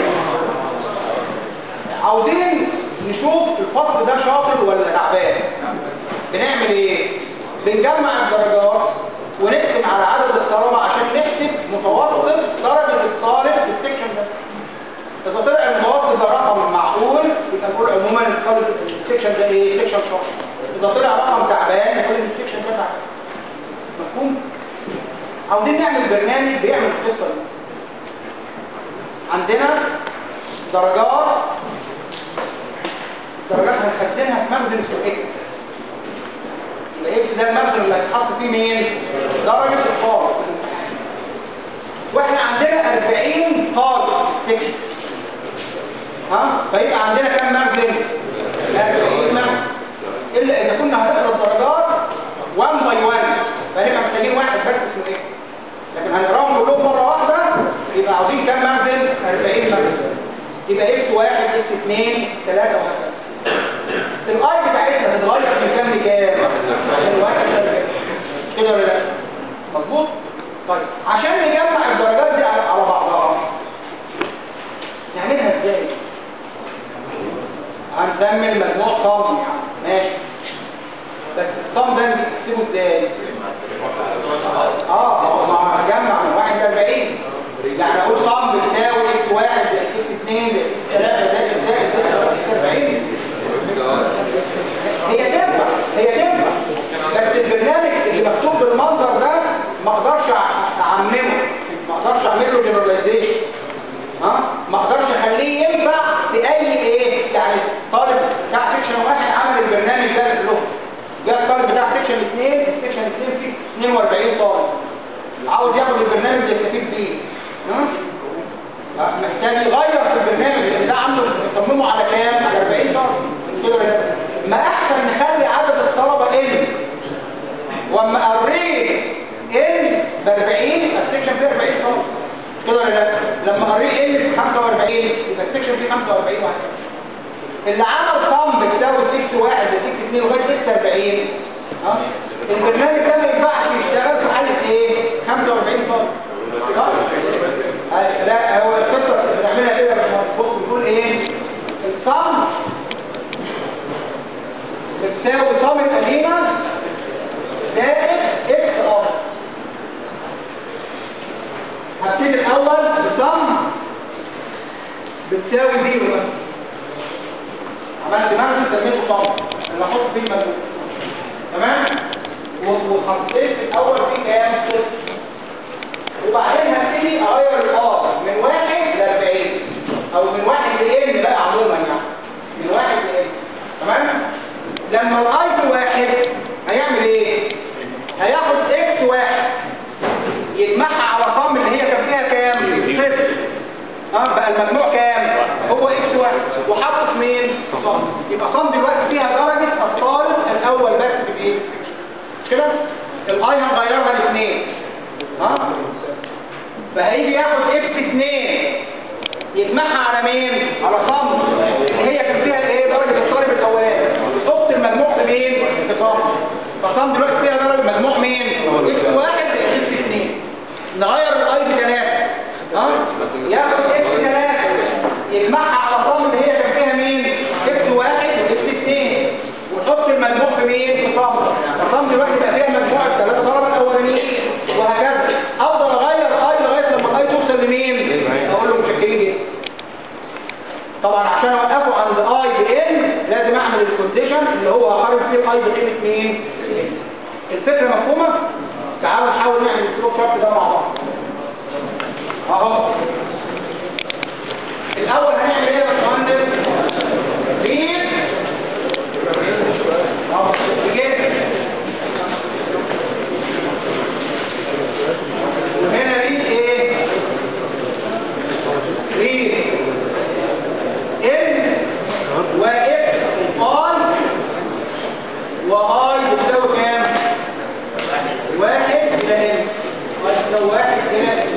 عاوزين نشوف الفصل ده شاطر ولا تعبان بنعمل ايه بنجمع الدرجات ونقسم على عدد الطلبة عشان نحسب متوسط درجة الطالب في السكشن ده اذا طلع المتوسط ده رقم معقول يبقى نقول عموما الطالب السكشن ده ايه سكشن شاطر اذا طلع رقم تعبان نقول ان السكشن ده تعبان مفهوم عاوزين نعمل برنامج بيعمل القصه دي عندنا درجات درجات هنخزنها في مخزن اسمه اكس الاكس ده المخزن اللي هيتحط فيه مين درجه الطالب واحنا عندنا 40 طالب في السكشن ها فيبقى عندنا كام مخزن 40 مخزن الا اذا كنا هنقرا الدرجات 1 باي 1 فنبقى محتاجين واحد بس اسمه ايه لكن هنقراهم كلهم مره واحده يبقى عاوزين كام مخزن 40 مخزن يبقى اكس 1 اكس 2 3 وهكذا الاي بتاعتنا هتتغير من كام لكام عشان واحد ثلاثة. كده ولا لا مظبوط طيب عشان نجمع الدرجات دي على على بعضها نعملها ازاي هنسمي المجموع صم يعني ماشي بس الصم ده نكتبه ازاي اه هو ما هجمع من واحد لأربعين يعني اقول صم بتساوي اكس واحد زائد اكس اتنين زائد اكس تلاتة زائد زائد زائد اكس اربعين هي تنفع هي تنفع بس البرنامج اللي مكتوب بالمنظر ده ما اقدرش أع- اعممه ما اقدرش اعمل له جنراليزيشن ها ما اقدرش اخليه ينفع في اي ايه يعني طالب بتاع سكشن واحد عمل البرنامج ده له جاء الطالب بتاع سكشن 2 سكشن 2 فيه 42 طالب عاوز ياخد البرنامج يستفيد بيه ها؟ محتاج يغير في البرنامج اللي ده عامله يصممه على كام؟ على 40 طالب كده ولا لا؟ ما احسن نخلي عدد الطلبه قل واما اريه ال ب 40 السكشن فيه 40 طالب كده ولا لا؟ لما اريه ال ب 45 يبقى السكشن فيه 45 واحد اللي عمل صم بتساوي اكس واحد اكس 2 لغايه اكس 40 ها البرنامج ده ما ينفعش يشتغل في حاله ايه 45 طالب ها؟ آه، لا هو القصه اللي بنعملها كده يا باشمهندس بص بنقول ايه الصم بتساوي صم القديمه زائد اكس ار هبتدي الاول بصم بتساوي زيرو بس عملت مخزن سميته صم اللي احط فيه المجهول تمام و- وحطيت الاول فيه كام صفر وبعدين هبتدي اغير الار من واحد ل 40 او من واحد ل ان بقى عموما يعني من واحد ل ان تمام لما الاي في واحد هيعمل ايه هياخد اكس واحد يجمعها على صم اللي هي كان فيها كام صفر اه بقى المجموع كام هو اكس واحد وحطه في مين صم يبقى صم دلوقتي فيها درجه الطالب الاول بس بايه مش كده الاي هنغيرها لاثنين ها فهيجي ياخد اكس 2 يجمعها على مين على صم اللي هي كان فيها ايه درجه الطالب الاولاني حط المجموع في مين في صم فصم دلوقتي فيها درجه مجموع مين اكس واحد اكس 2 نغير الاي بثلاثه ها ياخد اكس 3 يجمعها على صم اللي هي كان فيها مين اكس واحد واكس 2 ونحط المجموع في مين في صم فصم دلوقتي بقى فيها مجموع الثلاثه ضرب الاولانيين وهكذا افضل اغير اي لغايه لما الاي توصل لمين اقول له متشكرين جدا طبعا عشان اوقفه عند اي بان لازم اعمل الكونديشن اللي هو هخرج فيه الاي بقيمه مين الفكره مفهومه تعالوا نحاول نعمل الفلو شارت ده مع بعض اهو الاول هنعمل ايه يا باشمهندس ريد اهو بجد وهنا ريد ايه ريد ان واف اي واي بتساوي كام واحد الى ان بتساوي واحد الى ان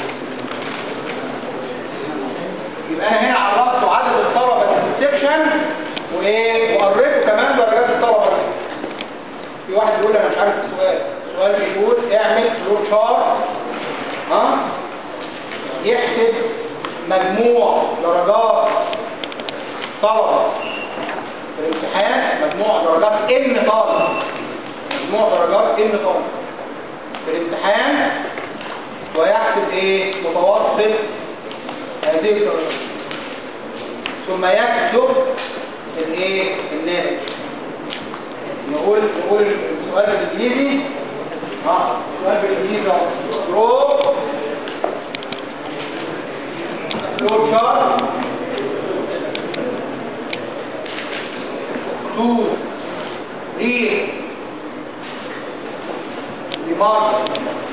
يبقى انا هنا عرفت عدد الطلبه في السكشن وايه وقريته كمان درجات الطلبه في واحد يقول انا مش عارف السؤال السؤال بيقول اعمل فلو شارت ها يحسب مجموع درجات طلبه في الامتحان مجموع درجات ان طالب مجموع درجات ان طالب في الامتحان ويحسب ايه متوسط هذه الدرجات ثم يكتب الايه الناتج نقول نقول السؤال بالانجليزي اه السؤال بالانجليزي اهو رو رو شارت to read the mark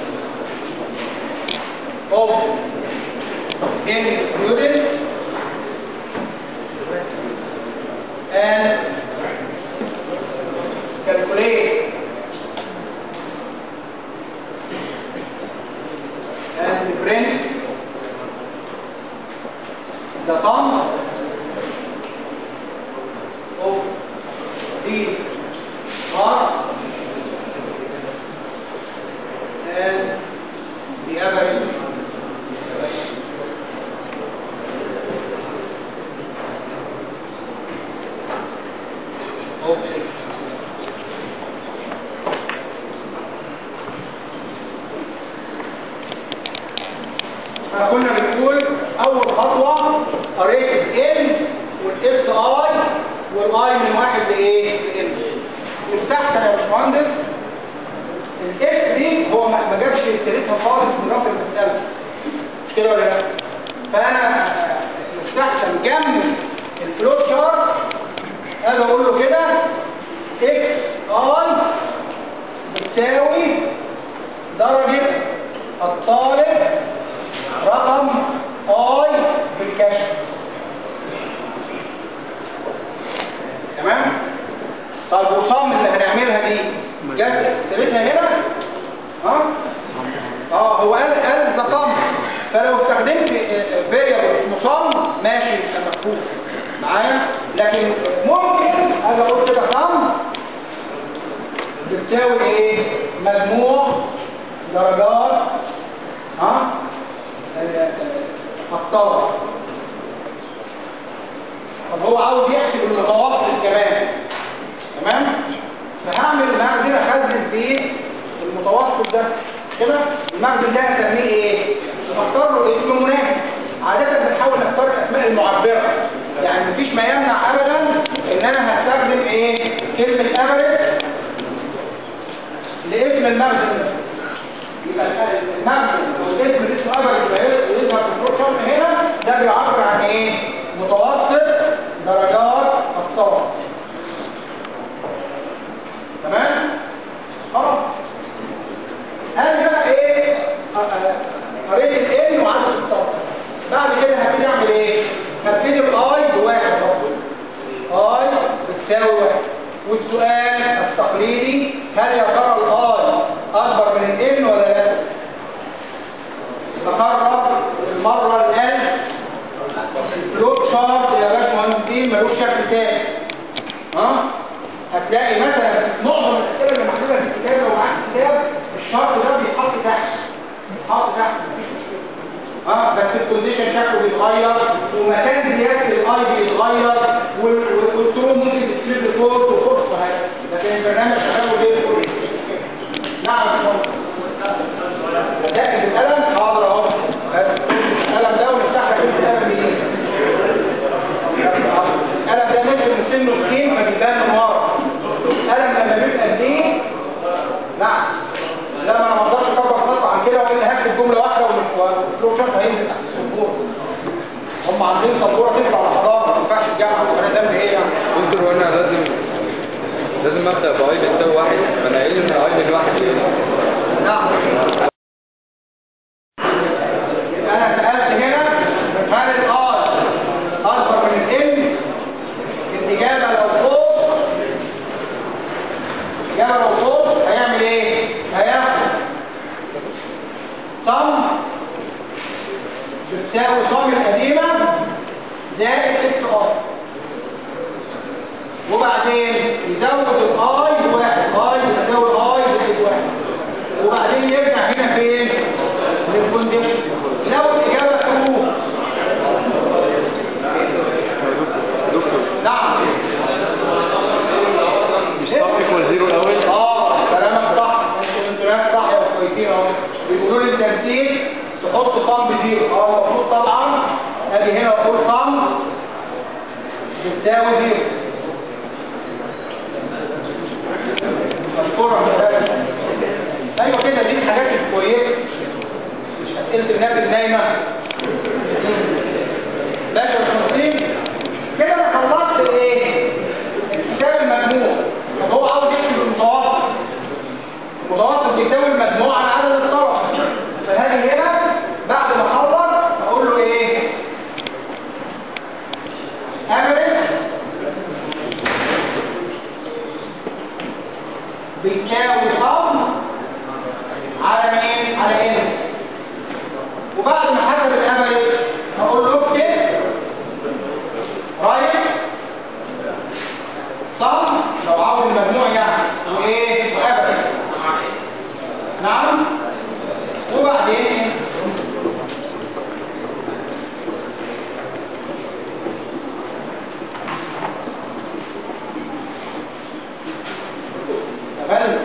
of any student and calculate and print the sum of these marks and the average Okay. فكنا بنقول اول خطوه قريت ال والاس اي والاي من واحد لايه؟ لان من تحت يا باشمهندس الاس دي هو ما ما جابش سيرتها خالص من رقم المساله مش كده ولا لا؟ فانا مستحسن جنب الفلو شارت انا بقول له كده اكس اي بتساوي درجه الطالب رقم اي بالكشف تمام طب وصام اللي هنعملها دي جت سيبتها هنا ها اه هو قال قال ده صم فلو استخدمت فاريبل مصم ماشي يبقى مفهوم معايا لكن ممكن اجي اقول كده صم بتساوي ايه مجموع درجات ها الطلب طب هو عاوز يحسب المتوسط كمان تمام فهعمل المخزن اخزن فيه المتوسط ده كده المخزن ده هسميه ايه بختار له اسم مناسب عاده بنحاول نختار الاسماء المعبره يعني مفيش ما يمنع ابدا ان انا هستخدم ايه كلمه افريج لاسم المخزن ده يبقى المخزن والاسم اللي اسمه افريج اللي يظهر في البروجرام هنا ده بيعبر عن ايه متوسط درجات الطلب تمام خلاص هل بقى ايه قريت الان وعدد الطلب بعد كده هبتدي اعمل ايه هبتدي باي بواحد برضه اي بتساوي واحد والسؤال التقليدي هل يا ترى الاي اكبر من الان ولا لا تقرر المره الان الفلوت شارت يا باشمهندسين ملوش شكل تاني ها هتلاقي مثلا معظم الاسئله اللي محطوطه في الكتاب لو معاك كتاب الشرط ده بيتحط تحت بيتحط تحت مفيش مشكله اه بس الكونديشن شكله بيتغير ومكان زياده الاي بيتغير والكنترول ممكن تسلب لفوق وفوق وهكذا لكن البرنامج شغال وبيقول نعم لكن القلم حاضر اهو القلم ده ونفتح لك القلم جديد القلم ده نزل من سنه كتير فبيبان من ورا القلم لما بيبقى جديد واحد انا قايل ان اقل الواحد نعم يبقى انا سألت هنا هل الآر أكبر من الإم الإجابة لو فوق الإجابة لو فوق هيعمل إيه؟ هياخد صم بتساوي صم القديمة زائد اكس ار وبعدين يزود الاي بواحد اي يساوي اي زائد واحد وبعدين يرجع هنا فين؟ للكونديشن لو الإجابة تقول نعم مش صح ايكوال زيرو الاول اه كلامك صح انتوا انتوا ناس صح يا كويسين اهو بيقولوا لي الترتيب تحط صم بزيرو اه المفروض طبعا ادي هنا اقول صم بتساوي زيرو مذكورة ايوه كده دي الحاجات الكويسه مش اسئله الناس النايمه باشا المسلمين كده انا خلصت ايه الكتاب المجموع طب هو عاوز يكتب المتوسط المتوسط بيساوي المجموع على عدد الطرف فهاجي هنا بعد ما اخلص اقول له ايه average بيساوي صم على مين على ان وبعد ما حسب الافريج هقول له اكتب رايت صم لو عاوز المجموع يعني وايه وافريج نعم وبعدين تمام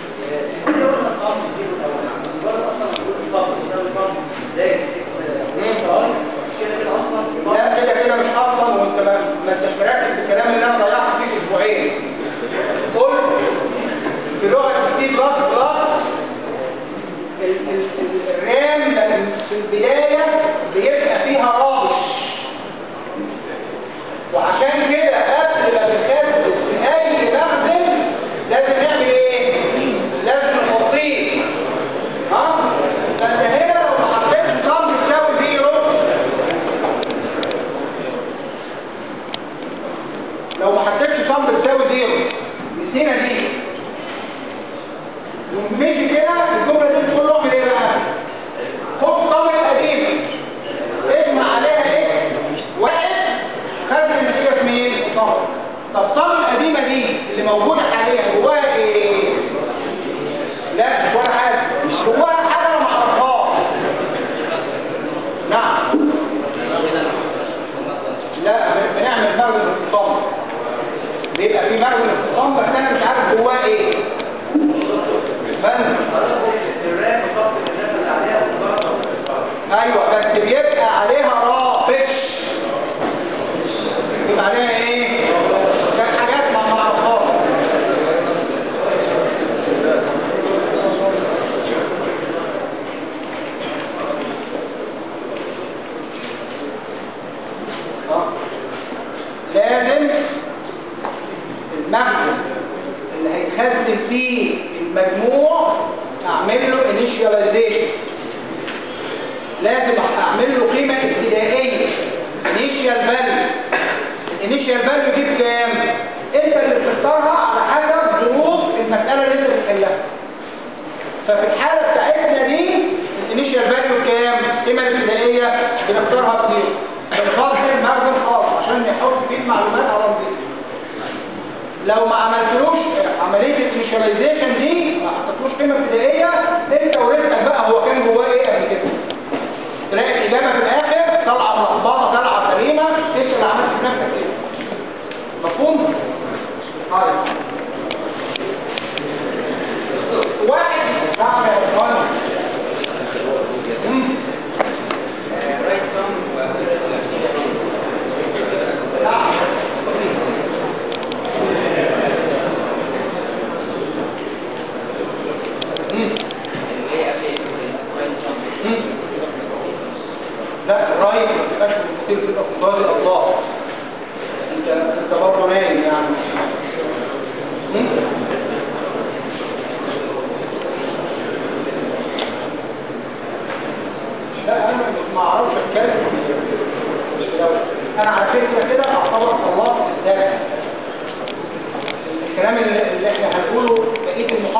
لا كده كده مش افضل وانت ما ما انتش مركز في الكلام اللي انا ضيعت فيه اسبوعين قول في لغه ستيف بلس بلس ال- ال- ال- الرام لما في البدايه بيبقى فيها رابط وعشان كده قبل ما بنخبز في اي مخزن لازم نعمل ايه؟ لازم نحطيه ها؟ فانت هنا لو ما حطيتش صم تساوي زيرو لو ما حطيتش صم بتساوي زيرو نسينا دي ومشي كده الجمله دي تقول له اعمل ايه بقى؟ خد صم القديمه اجمع عليها ايه؟ واحد خد النتيجه في مين؟ صم طب صم القديمه دي اللي موجوده حاليا جواها ايه؟ لا مش ولا حاجه جواها حاجه انا ما اعرفهاش نعم لا بنعمل مخزن اختصام بيبقى في مخزن اختصام بس انا مش عارف جواه ايه ايوه بس بيبقى عليها رافش بيبقى عليها ايه كان حاجات ما نعرفهاش آه. لازم المخزن اللي هيتخزن فيه المجموع اعمل له initialization لازم اعمل له قيمه ابتدائيه initial value الانيشال فاليو دي بكام انت اللي بتختارها على حسب ظروف المساله اللي انت بتحلها ففي الحاله بتاعتنا دي الانيشال فاليو كام القيمه الابتدائيه بنختارها بزيرو بنفضل المخزن خالص عشان نحط فيه المعلومات على الزيرو لو ما عملتلوش عمليه الانيشاليزيشن دي ما حطيتلوش قيمه ابتدائيه انت ورزقك بقى هو كان جواه ايه قبل كده تلاقي الاجابه في الاخر طالعه ملخبطه طالعه سليمه انت اللي عملت في نفسك ايه مفهوم طيب واحد نعم يا اخوان مم. نعم مم.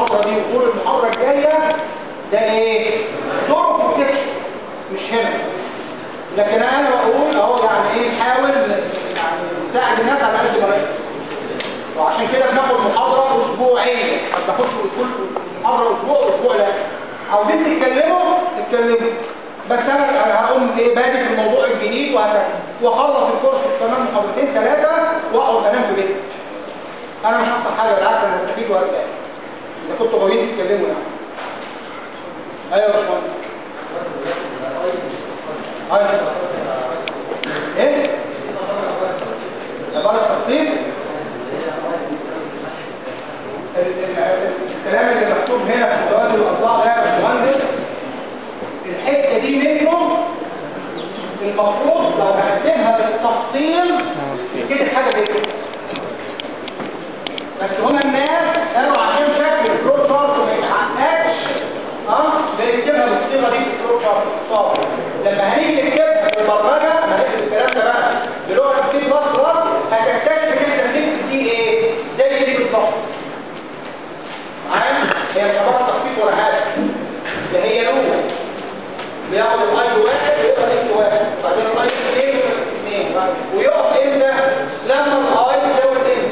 المحاضرة دي وطول المحاضرة الجاية ده ايه؟ دور في التكست مش هنا لكن انا بقول اهو يعني ايه نحاول يعني نساعد الناس على قد ما نقدر وعشان كده بناخد محاضرة اسبوعية ما بناخدش كل محاضرة اسبوع واسبوع لا عاوزين تتكلموا اتكلموا بس انا انا هقوم ايه بادئ في الموضوع الجديد وهكذا واخلص الكورس في كمان محاضرتين ثلاثة واقعد انام في بيتي انا مش هخسر حاجة بالعكس انا هستفيد وارجع اذا كنتوا غاويين تتكلموا يعني ايوه يا باشمهندس ايوه ايه؟ عبارة تخطيط الكلام اللي مكتوب هنا في جواز الاطلاق ده يا باشمهندس الحته دي منه المفروض لو هنكتبها بالتفصيل كده حاجه زي كده بس هنا الناس قالوا عشان شكل الفلور شارت ما يتعقدش اه بنكتبها بالصيغه دي في الفلور شارت لما هنيجي نكتبها بالبرمجه هنكتب الكلام ده بقى بلغه سي بلس بلس هتكتشف ان احنا بنكتب دي ايه زي دي بالظبط معايا هي مش عباره تخطيط ولا حاجه ده هي لغه بياخد الاي واحد ويقرا الاكس واحد بعدين الاي اثنين اثنين ويقف امتى لما الاي يساوي اثنين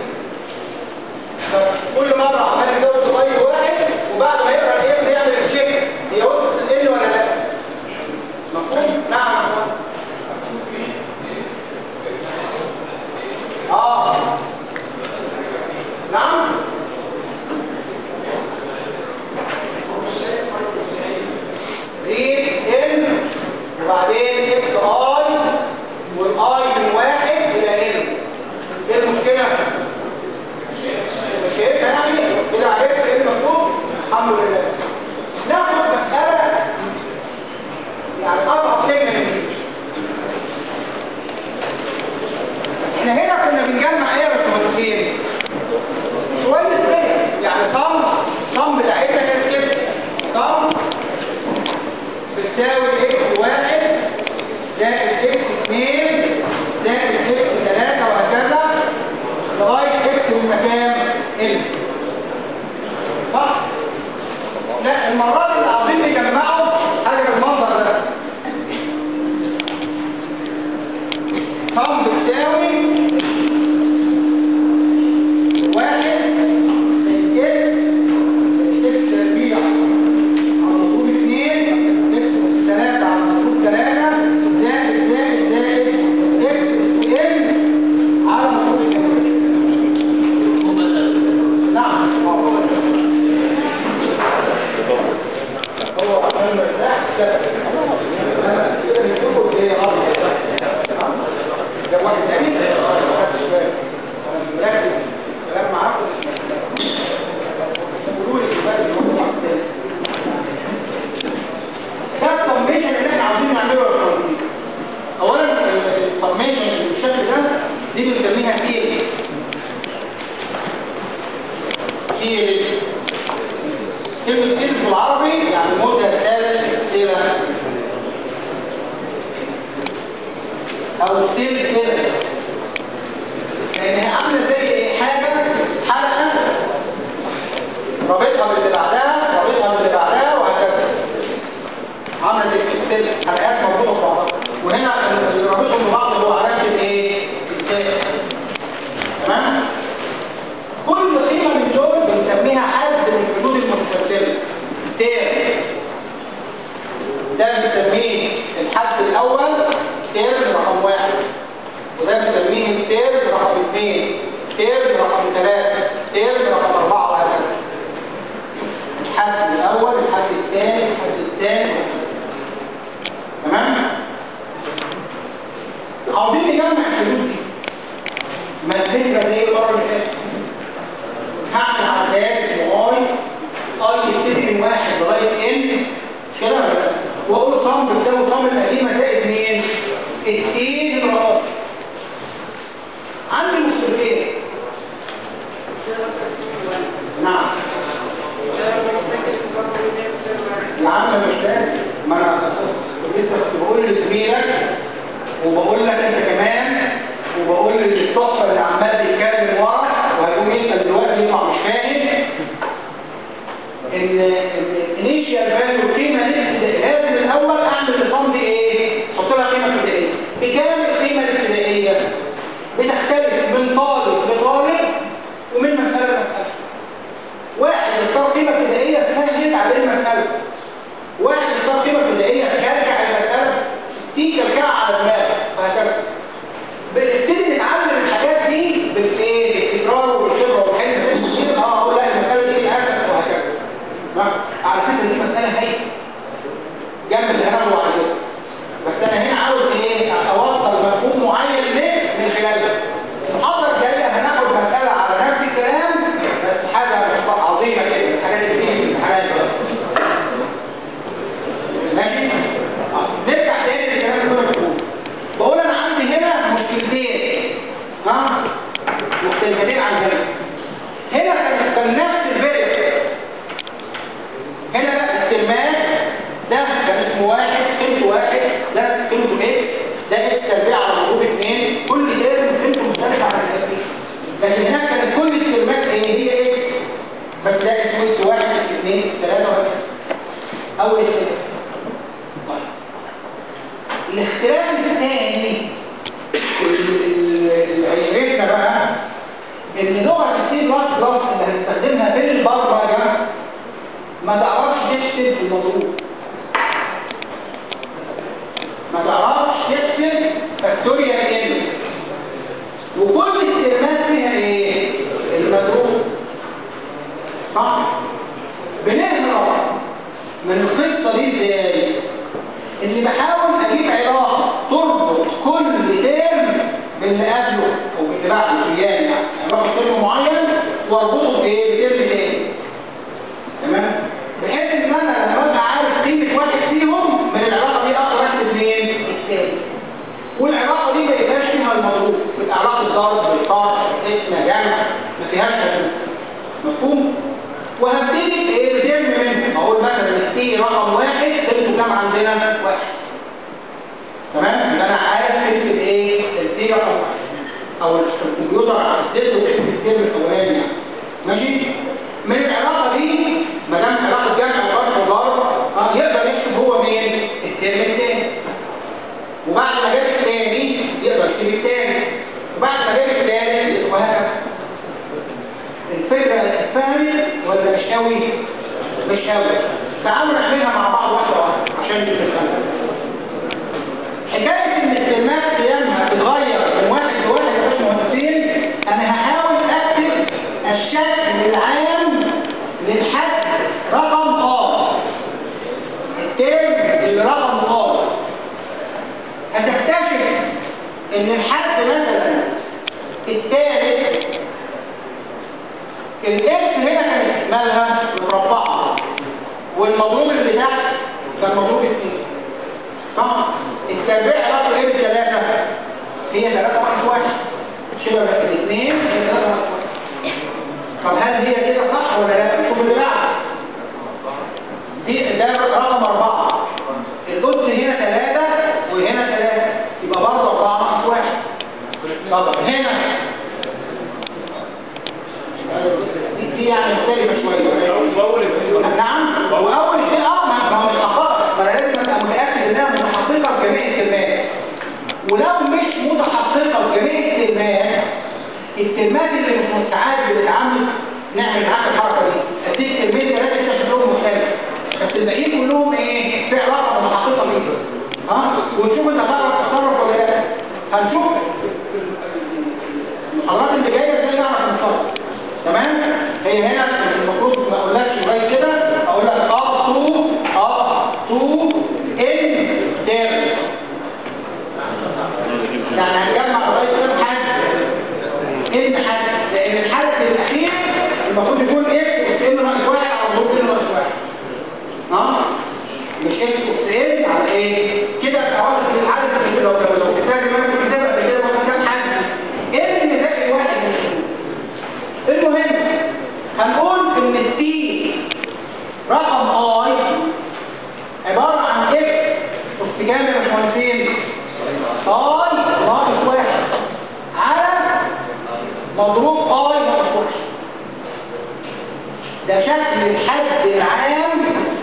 كل مرة عمال يزود الاي واحد وبعد ما يقرا الاكس يعمل الشيك هي وصلت ال ولا لا مفهوم نعم اه نعم ريد ان وبعدين اكس اي والاي من واحد الى ان ايه المشكلة؟ مش شايفها يعني كده عرفت ايه المكتوب الحمد لله ناخد مسألة يعني اصعب كلمة من دي احنا هنا كنا بنجمع ايه يا باشمهندسين؟ شوية كده يعني صم صم بتاعتنا كانت كده صم بتساوي اكس واحد زائد اكس اثنين زائد اكس ثلاثة وهكذا لغاية اكس من مكان ال صح؟ لا المرات اللي عاوزين نجمعه حاجة بالمنظر ده صم بتساوي واحد زائد اكس اكس تربيع على طول اثنين اكس ثلاثة على طول ثلاثة زائد زائد زائد اكس ال على طول نعم هو عشان مرتاح كده انا كده بيقولوا ايه غلط ده واحد تاني ما خدتش بالي انا مركز كلام معاكم قولوا لي بقى اللي هو واحد تاني ده التنميشن اللي احنا عاوزين نعمله يا فندم اولا التنميشن بالشكل ده دي بنسميها كيل كيل كلمة كيل بالعربي يعني مدة ثالث إلى أو ستيل كده لأنها عاملة زي إيه حاجة حلقة رابطها باللي بعدها رابطها باللي بعدها وهكذا عمل الستيل حلقات مربوطه ببعض وهنا اللي رابطهم ببعض هو علامه الايه التاء تمام كل قيمه من دول بنسميها حد من الحدود المتسلسله تير ده بنسميه الحد الاول تير رقم واحد وده بنسميه التير رقم اثنين تير رقم ثلاثه تير رقم اربعه وهكذا الحد الاول الحد الثاني الحد الثاني ان الانيشيال فاليو القيمه الابتدائيه لازم الاول اعمل الفند ايه احط لها قيمه ابتدائيه بكام القيمه الابتدائيه بتختلف من طالب لطالب ومن مساله لمساله واحد يختار قيمه ابتدائيه سهل عليه المساله واحد يختار قيمه ابتدائيه كاركه على المساله دي كركعه على دماغه وهكذا بنبتدي نتعلم الحاجات دي بالايه بالتكرار والخبره والحلم والتفكير اه اقول لا المساله دي اسهل وهكذا ما على فكره دي مساله هي جنب اللي هناخده على كده بس انا هنا عاوز ايه اوصل مفهوم معين ليه من خلالها المحاضره الجايه هناخد مساله على نفس الكلام بس حاجه عظيمه كده الحاجات اللي بتيجي في الامتحانات بقى. ماشي آه، نرجع تاني للكلام اللي كنا بنقوله بقول انا عندي هنا مشكلتين ها مختلفتين عن هنا هنا كان كان نفس الفيريبل هنا لا الترمات ده كان اسمه واحد قيمته واحد ده قيمته ايه ده اكس تربيع على مضروب اثنين كل ترم قيمته مختلفه عن التربيع لكن هناك كانت كل الترمات ايه هي ايه بس ده اسمه اكس واحد اثنين ثلاثه وهكذا او اكس طيب الاختلاف الثاني اللي هيعرفنا بقى ان لغه السي بلس بلس اللي هنستخدمها في البرمجه ما تعرفش تكتب المضروب ما تعرفش تكتب فاكتوريال ان وكل الكلمات فيها ايه المضروب صح بنهرب من القصه دي ازاي اني بحاول اجيب علاقه تربط كل ترم باللي قبله او باللي بعده ايام يعني علاقه ترم معين واربطه بايه بترم تاني تمام بحيث ان انا لما ابقى عارف قيمه واحد فيهم من العلاقه دي اقدر اكتب مين التاني والعلاقه دي ما يبقاش فيها المضروب تبقى علاقه ضرب بالقاط اسم جمع ما فيهاش مضروب مفهوم وهبتدي بايه بترم منهم اقول مثلا التي رقم واحد قيمته كام عندنا واحد تمام يبقى انا عارف اكتب ايه التي رقم واحد او الكمبيوتر عدته وكتب الترم الاولاني يعني ماشي من العلاقه دي ما دام علاقه جمع وضرب وضرب اه يقدر يكتب هو مين الترم الثاني وبعد ما جاب الثاني يقدر يكتب الثاني وبعد ما جاب الثالث وهكذا الفكره اتفهمت ولا مش قوي مش قوي تعالوا نعملها مع بعض واحده واحده عشان تفهموا حكايه ان الكلمات قيامها بتتغير من واحد لواحد يا باشمهندسين انا هحاول اكتب الشكل العام للحد رقم اه الترم اللي رقم اه هتكتشف ان الحد مثلا الثالث الاكس هنا كانت مالها مربعه والمضروب اللي تحت كان مضروب اثنين صح التربيع علاقه ايه بالثلاثه هي ثلاثه واحد واحد شبه الاثنين هي ثلاثه واحد واحد طب هل هي كده صح ولا لا شوف اللي بعد دي ده رقم اربعه القدس هنا ثلاثه وهنا ثلاثه يبقى برضه اربعه واحد واحد طب هنا دي- دي يعني مختلفه شويه نعم واول شيء اه ما هو مش حقائق ما انا لازم ابقى متاكد انها متحققه في جميع الكلمات ولو مش متحققه في جميع الكلمات الكلمات اللي مش مستعاد بتتعامل نعمل معاك الحركه دي اديك كلمتين ثلاثه كده شكلهم مختلف بس الباقيين كلهم ايه في علاقه متحققه بيهم ها ونشوف انت تعرف تتصرف ولا لا هنشوف المحاضرات اللي جايه ازاي نعرف نتصرف تمام هي هنا المفروض ما اقولكش زي كده اقول لك اب تو اب تو ان دير يعني هنجمع لغايه كام حد ان حد لان الحد الاخير المفروض يكون اكس ان ناقص واحد او مضروب ان ناقص واحد ها مش اكس اس ان على ايه كده تعرف ان العدد لو لو كتاب ما في كتاب قبل كده مثلا كام حد ان زائد واحد مش المهم هنقول ان التي رقم اي عبارة عن اكس اتجاه يا باشمهندسين اي ناقص واحد على مضروب اي ناقص واحد ده شكل الحد العام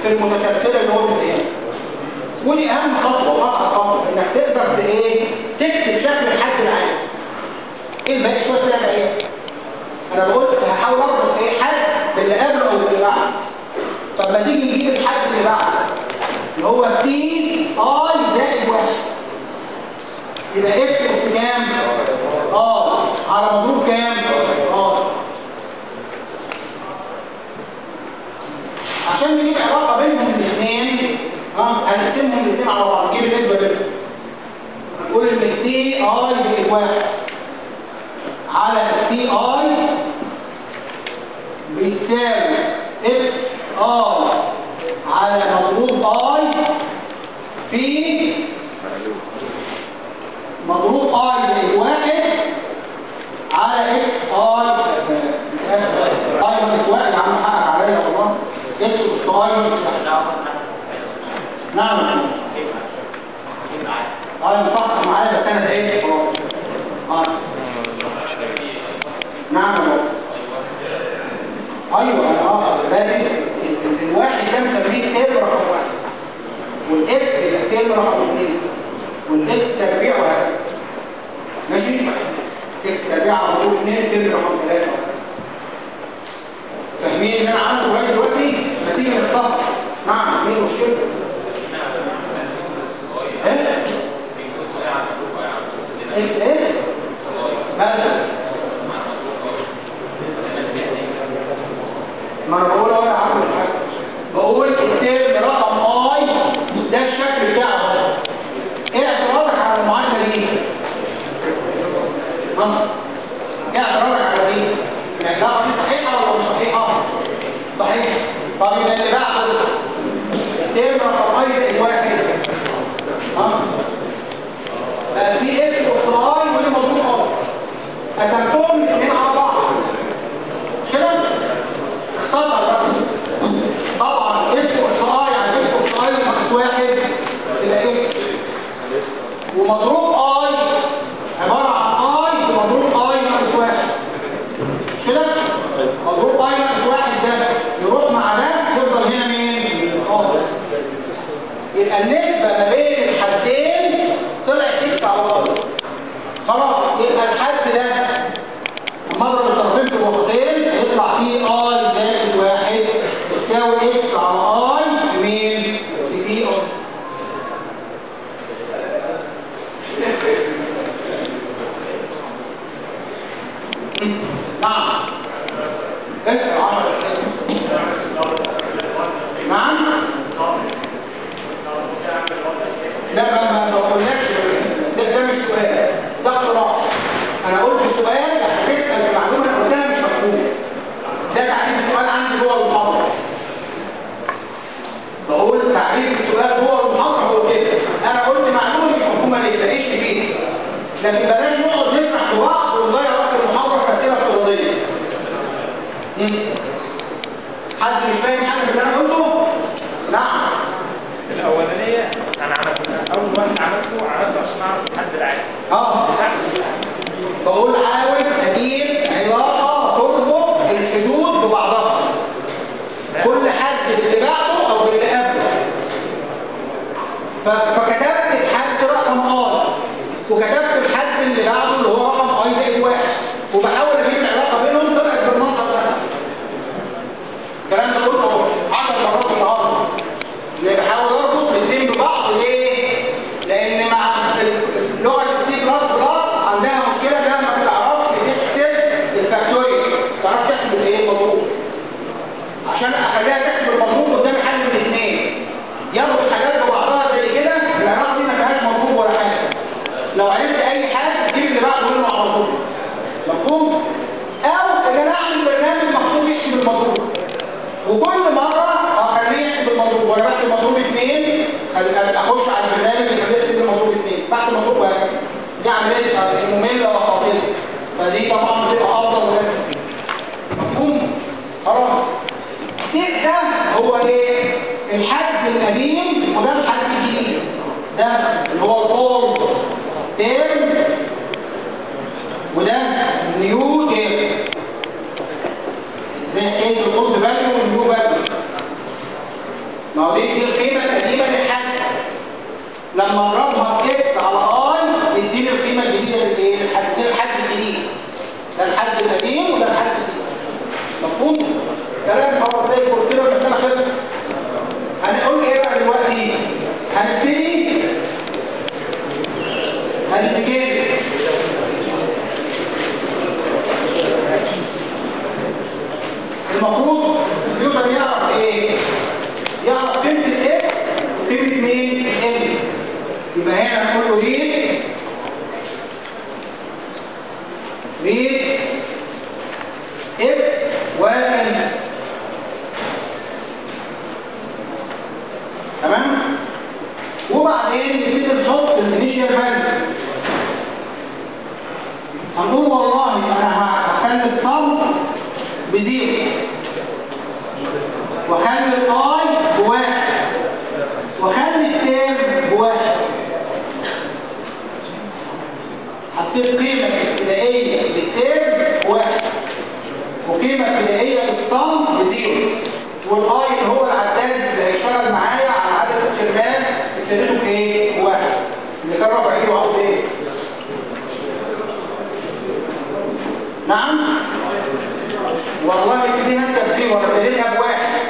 في المتسلسله اللي هو الثاني ودي اهم خطوه واقع خطوه انك تقدر ايه تكتب شكل الحد العام ايه الباقي شويه تعمل ايه انا بقول هحاول اربط ايه حد باللي قبله او باللي بعده طب ما تيجي نجيب الحد اللي بعده اللي هو سي اي زائد واحد يبقى اف اس كام اه على مضروب كام اه عشان نجيب علاقه بينهم الاثنين اه هنقسمهم الاثنين على بعض نجيب النسبه بينهم نقول ان سي اي زائد واحد على سي اي بيساوي اف ار على مضروب اي في مضروب اي زائد واحد على اكس اي اي من واحد عم حقق عليا والله اكس اي نعم اي مفكر معايا بس انا ايه خلاص اه نعم يا بابا. ايوه انا اه لازم الواحد ده مسميه تيرم رقم واحد والاكس يبقى تيرم رقم اثنين والاكس تربيع واحد ماشي اكس تربيع على طول اثنين تيرم رقم ثلاثه فاهمين ان انا عملته لغايه دلوقتي نتيجه من الصف نعم ايه المشكله؟ ايه؟ ايه ايه؟ ماذا؟ ما انا بقول اهو يا عم الحاج بقول الترم رقم اي ده الشكل بتاعه ايه اعتراضك على المعادله دي؟ ها؟ ايه اعتراضك على دي؟ يعني لا دي صحيحه ولا مش صحيحه؟ صحيح طب يبقى اللي بعده الترم رقم اي زائد واحد ها؟ بقى في اكس واي ودي مضروب اه قسمتهم الاثنين على بعض كده؟ اختبر بقى طبعا اسم اي يعني اسم اي ناقص واحد تبقى ايه ومضروب اي عباره عن اي ومضروب اي ناقص واحد كده مضروب اي ناقص واحد ده يروح مع ده يفضل هنا مين اه يبقى النسبه ما بين الحدين طلعت اكس على بعض خلاص يبقى الحد ده مضرب الطرفين في الوسطين يطلع فيه اي زائد واحد يساوي اكس على اي مين في دي اي نعم اسمع عشر نعم لا ما ما بقولكش ده ده مش سؤال ده اقتراح انا قلت السؤال هتسال المعلومه اللي قلتها مش مفهوم ده تعريف السؤال عندي جوه المحاضره بقول تعريف السؤال جوه المحاضره هو كده انا قلت معلومه مش مفهومه ليه بلاقيش فيه لكن بلاش نقعد نسمح لبعض ونضيع وقت المحاضره في اسئله افتراضيه مم. حد مش فاهم حاجه من اللي انا قلته نعم الأولانية أنا عملتها أول واحد عملته عملته عشان أعرف الحد العالي اه بقول حاول اجيب علاقه تربط الحدود ببعضها كل حد باللي بعده او باللي قبله ف- فكتبت الحد رقم اه وكتبت الحد اللي بعده اللي هو رقم اي زائد واحد وبحاول اجيب العلاقه بينهم طلعت بالمنطق ده الكلام ده كله 10 مرات النهارده اللي بحاول اربط الاثنين ببعض ليه؟ لان مع لغه السي بلس بلس عندها مشكله انها ما بتعرفش تحسب الفاكتوريال ما تعرفش تحسب الايه المضروب عشان اخليها تحسب المضروب قدام حل من الاثنين ياخد حاجات ببعضها زي كده العلاقه دي ما فيهاش مضروب ولا حاجه لو عرفت اي حاجه تجيب اللي بعده منه على طول مفهوم؟ او ان انا اعمل برنامج مخصوص يحسب المضروب وكل مرة اخليه يحسب المضروب وانا بحسب المضروب اثنين أخ- اخش على البرنامج اللي يحسب المضروب اثنين بحسب المضروب وهكذا دي عملية مملة وخاطئة فدي طبعا بتبقى افضل وهكذا مفهوم؟ خلاص الشيء ده هو ايه؟ الحد القديم وده الحد الجديد ده اللي هو الطول تيرم وده نيو تيرم زي ايه القرب فاليو والنيو فاليو ما تمام وبعدين نبتدي نحط الانيشال فاليو هنقول والله انا هخلي الصم بزيرو وخلي الاي بواحد وخلي التاب بواحد حطيت قيمة ابتدائية للتاب بواحد وقيمة ابتدائية للصم بزيرو والاي اللي هو العداد اللي هيشتغل معايا على عدد الكلمات ابتديته بايه؟ بواحد اللي كان رفع ايده عاوز ايه؟ نعم والله دي التفسير ولا ابتديتها بواحد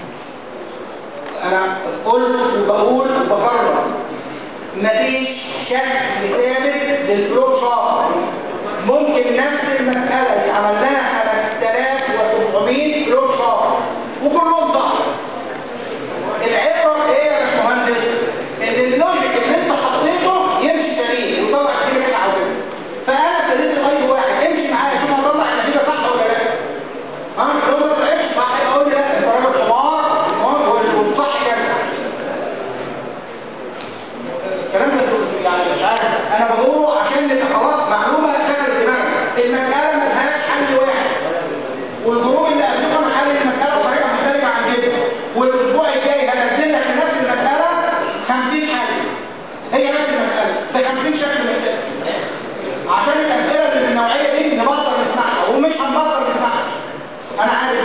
انا قلت وبقول وبكرر مفيش شكل ثابت للبلوك شارت ممكن نفس المسألة دي عملناها سنة 3700 بلوك شارت وكلهم صح العبرة ايه يا باشمهندس؟ ان اللوجيك اللي انت حطيته يمشي سليم ويطلع النتيجة اللي عاوزها فانا ابتديت اي واحد امشي معايا شوف هطلع النتيجة صح ولا لا ها لو ما طلعتش صح اقول لي لا انت راجل حمار والصح كده الكلام ده يعني مش عارف انا بقوله عشان نبقى خلاص معلومه دخلت دماغنا المساله ما لهاش حل واحد والجروب اللي قبلكم حل المساله بطريقه مختلفه عن كده والاسبوع الجاي هنزل لك نفس المساله 50 حل هي نفس المساله ده 50 شكل مختلف عشان الاسئله اللي من النوعيه دي نبطل نسمعها ومش هنبطل نسمعها انا عارف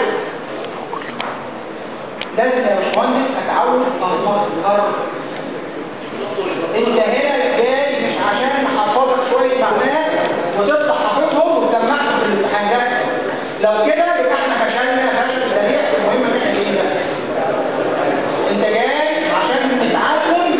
لازم يا باشمهندس اتعود غلطات الغلط انت هنا جاي مش عشان نحفظك شويه معلومات وتطلع حافظهم وتجمعهم في الامتحان ده لو كده يبقى احنا فشلنا فشل ذريع في المهمه اللي احنا جايين ده انت جاي عشان تتعلم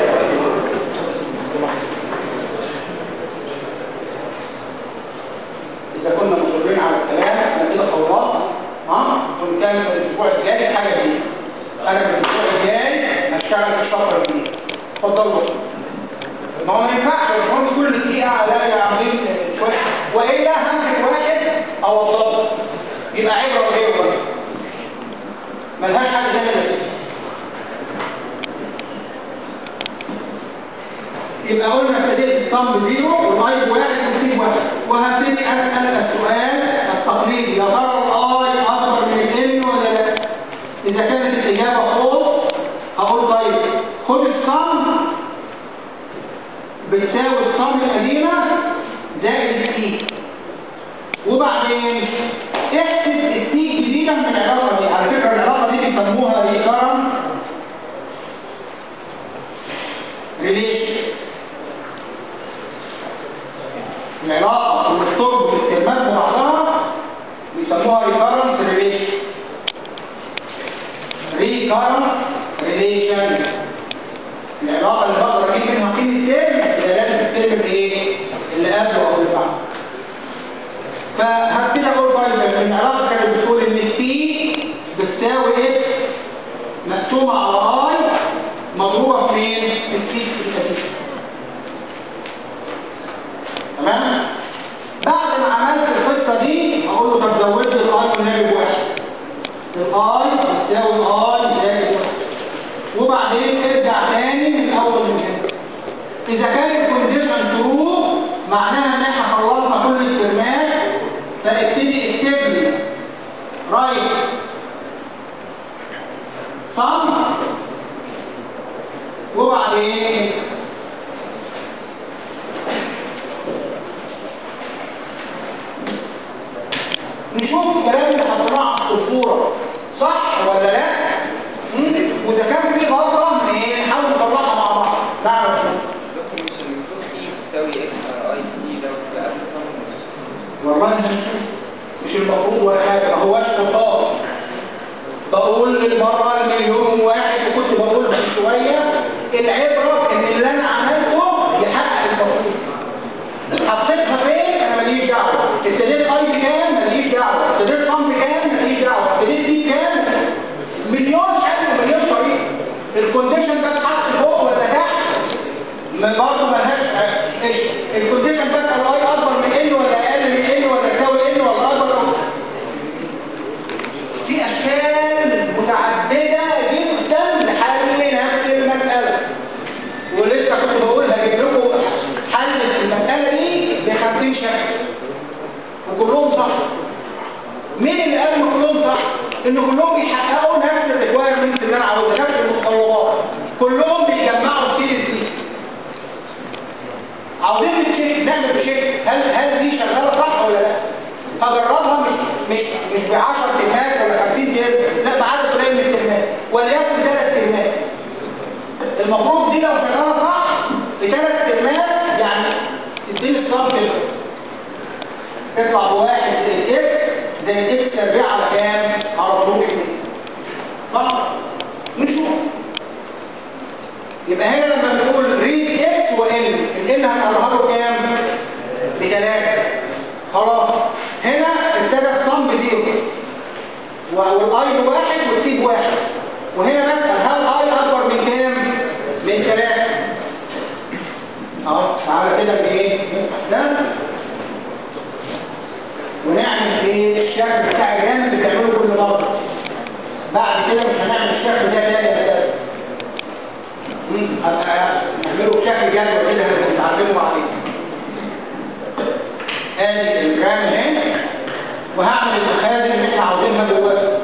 اذا كنا مصرين على الكلام احنا كده خلاص ها ونكمل الاسبوع الجاي حاجه جديده انا في الاسبوع الجاي هشتغل في الشهر الجديد اتفضلوا ما هو ما ينفعش الفرن كل دقيقه لا يا عميل شويه والا همسك واحد او اطلب يبقى عبره وغيره بقى ملهاش حل تاني غير كده. يبقى قلنا ابتديت الصم زيرو والمايك واحد وتسيب واحد وهبتدي اسال السؤال التقليدي يا ترى الاي اكبر من الان ولا لا؟ اذا كانت الاجابه فوق هقول طيب خد الصم بتساوي الصم القديمه زائد التي وبعدين احسب التي الجديده من العلاقه دي على فكره العلاقه دي بيسموها ريكارن ريليشن العلاقة اللي بتربط الكلمات ببعضها بيسموها recurrent relation recurrent relation العلاقة اللي بقدر اجيب منها قيمة ترم اللي لازم الترم الايه؟ اللي قبله او اللي بعده فهبتدي اقول طيب ان العلاقة كانت بتقول ان التي بتساوي اكس مقسومة على اي مضروبة فين؟ في التي في الاساس تمام بعد ما عملت القصه دي اقول له طب زودت الاي ونجيب واحد الاي بتساوي الاي زائد واحد وبعدين ارجع تاني من اول من هنا اذا كان الكونديشن ترو معناها ان احنا خلصنا كل الترمات فابتدي اكتب لي رايت صم وبعدين نشوف الكلام اللي حطيناه على الصورة صح ولا لا مم؟ واذا كان في غلطة إيه، نحاول نطلعها مع بعض نعرف شو دكتور مش المفروض اي تساوي اكس على اي دي ده في قبل والله مش- مش المفروض ولا حاجة ما هواش خطاب بقول للمرة المليون واحد وكنت بقول من شوية العبرة ان اللي انا عملته يحقق المفروض حطيتها فين انا ماليش دعوه ابتديت اي بكام ماليش دعوه ابتديت صم بكام ماليش دعوه ابتديت دي بكام مليون حل مليون طريق الكونديشن ده اتحط فوق ولا تحت ما برضه ملهاش ايش الكونديشن ده الاي اكبر من ان ولا اقل من ان ولا يساوي ان ولا اكبر في اشكال متعدده جدا لحل نفس ان كلهم بيحققوا نفس الريكوايرمنت اللي انا عاوزها نفس المتطلبات كلهم بيجمعوا السيريز دي عاوزين نتشيك نعمل تشيك هل هل دي شغاله صح ولا لا فجربها مش مش مش ب 10 كلمات ولا 50 كلمه لا بعدد قليل من الكلمات وليكن ثلاث كلمات المفروض دي لو شغاله صح في ثلاث كلمات يعني تديني الصف كده تطلع بواحد زي اكس زي اكس تربيع على كام؟ على طول اثنين صح؟ نشوف يبقى هنا لما نقول ريد اكس وال ال هنقرها له كام؟ بثلاثة خلاص هنا ابتدى الصم زيرو والاي بواحد والسي بواحد وهنا بسأل هل اي اكبر من كام؟ من ثلاثة اهو تعالى كده بايه؟ ده ونعمل ايه الشكل بتاع الجانب اللي بتعمله كل مرة بعد كده مش هنعمل الشكل ده تاني يا كده نعمله بشكل جدول كده هنتعلمه عليه ادي الجرام هنا وهعمل المخازن اللي احنا عاوزينها جواه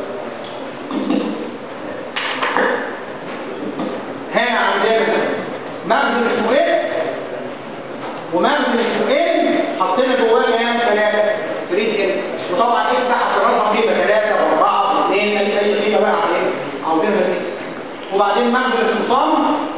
هنا عندنا مخزن اسمه ايه ومخزن اسمه ايه حطينا جواه كام ثلاثه تريد كده وطبعا ايه بقى الرقم دي ثلاثه واربعه واثنين اي اي قيمه بقى عليه عاوزينها دي وبعدين مخزن اسمه صم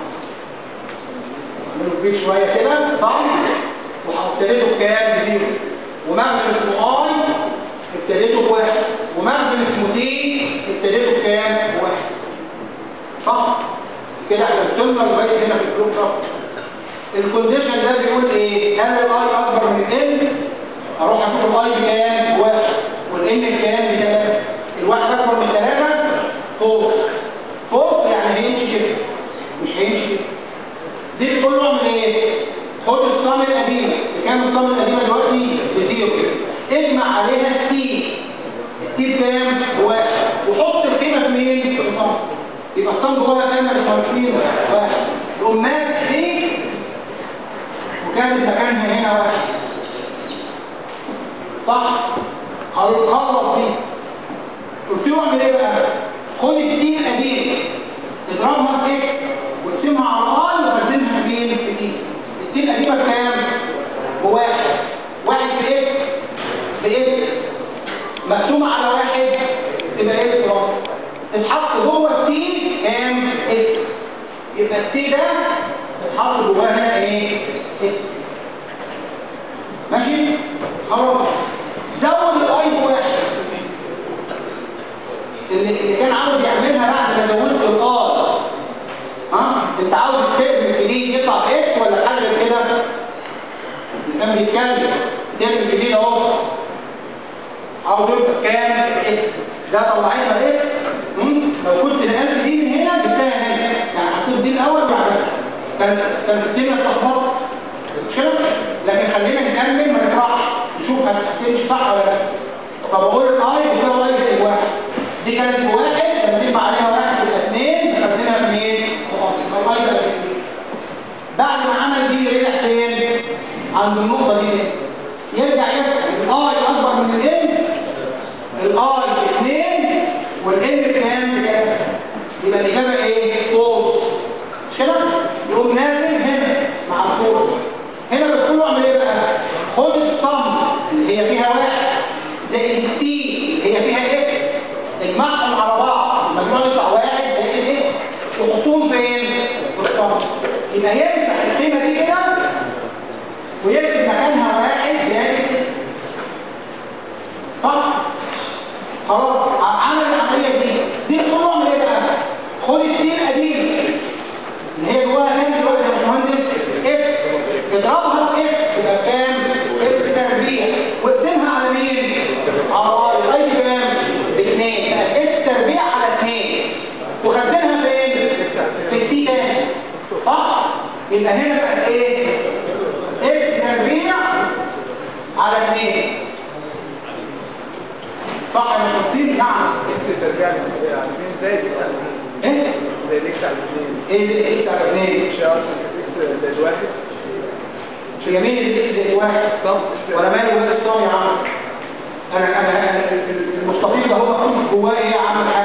نعمله فيه شويه كده صم وابتديته بكام بزيرو ومخزن اسمه اي ابتديته بواحد ومخزن اسمه تي ابتديته بكام بواحد صح كده احنا وصلنا لغايه هنا في الجروب ده الكونديشن ده بيقول ايه هل الاي اكبر من ال اروح اشوف الاي بكام بواحد والان بكام بثلاثه الواحد اكبر من ثلاثه فوق فوق يعني هيمشي كده مش هيمشي كده دي بتقول له من ايه خد الصم القديمه بكام الصم القديمه دلوقتي بزيرو كده اجمع عليها التي التي بكام بواحد وحط القيمه في مين في الصم يبقى الصم جوه كام بخمسين واحد رمات دي وكانت مكانها هنا واحد صح هنخلص دي قلت له اعمل ايه بقى خد التي القديم اضربها في ايه واقسمها على ال وخزنها فين في دي التي القديمه بكام بواحد واحد في ايه بايه مقسومه على واحد تبقى ايه برافو تتحط جوه التي كام ايه يبقى التي ده تتحط جواها ايه ايه ماشي خلاص زود الاي بواحد اللي, اللي كان عاوز يعملها بعد ما زودت الار ها انت عاوز الترم الجديد يطلع اكس ولا حاجه كده اللي كان بيتكلم الترم الجديد اهو عاوز يبقى كام اكس ده طلعتها اكس لو كنت نقلت دي من هنا جبتها هنا يعني حطيت دي الاول بعدها كان كان الدنيا اتلخبطت كده لكن خلينا نكمل ما نفرحش نشوف هتمشي صح ولا لا فبقول الاي بتساوي اي زائد واحد دي كانت بواحد لما تجمع عليها واحد يبقى اثنين خدناها منين؟ الاي بقت اثنين بعد ما عمل دي رجع فين؟ عند النقطه دي يرجع يسال الاي اكبر من الان الاي اثنين والان بكام؟ بكام؟ يبقى الاجابه ايه؟ فوق مش كده؟ يقوم نازل هنا مع الفوق هنا بتقول له اعمل ايه بقى؟ خد الصم اللي هي فيها واحد زائد التي اللي هي فيها اكس اجمعهم على بعض المجموع يطلع واحد زائد ايه؟ وحطوهم فين؟ في الصم يبقى يمسح القيمه دي كده ويكتب مكانها واحد زائد صح؟ خلاص عمل العمليه دي دي تقول له اعمل ايه بقى؟ خد التي القديم اللي هي جواها كام دلوقتي يا باشمهندس؟ اكس اضربها في اكس يبقى كام؟ اكس تربيع واقسمها على مين؟ على الاي كام؟ باثنين اكس تربيع على اثنين وخزنها فين؟ في التي تاني صح؟ يبقى هنا بقت ايه؟ اكس تربيع على اثنين صح يا مشطين؟ نعم التربيع عارفين ازاي تبقى ايه؟ زي الاكس على الاثنين ايه اللي اكس على اثنين؟ مش عارف الاكس زائد واحد في يمين اللي زائد واحد طب ولا مالي ولا الصوم يا عم انا انا أنا المستطيل ده هو مكتوب جواه ايه يا عم الحاج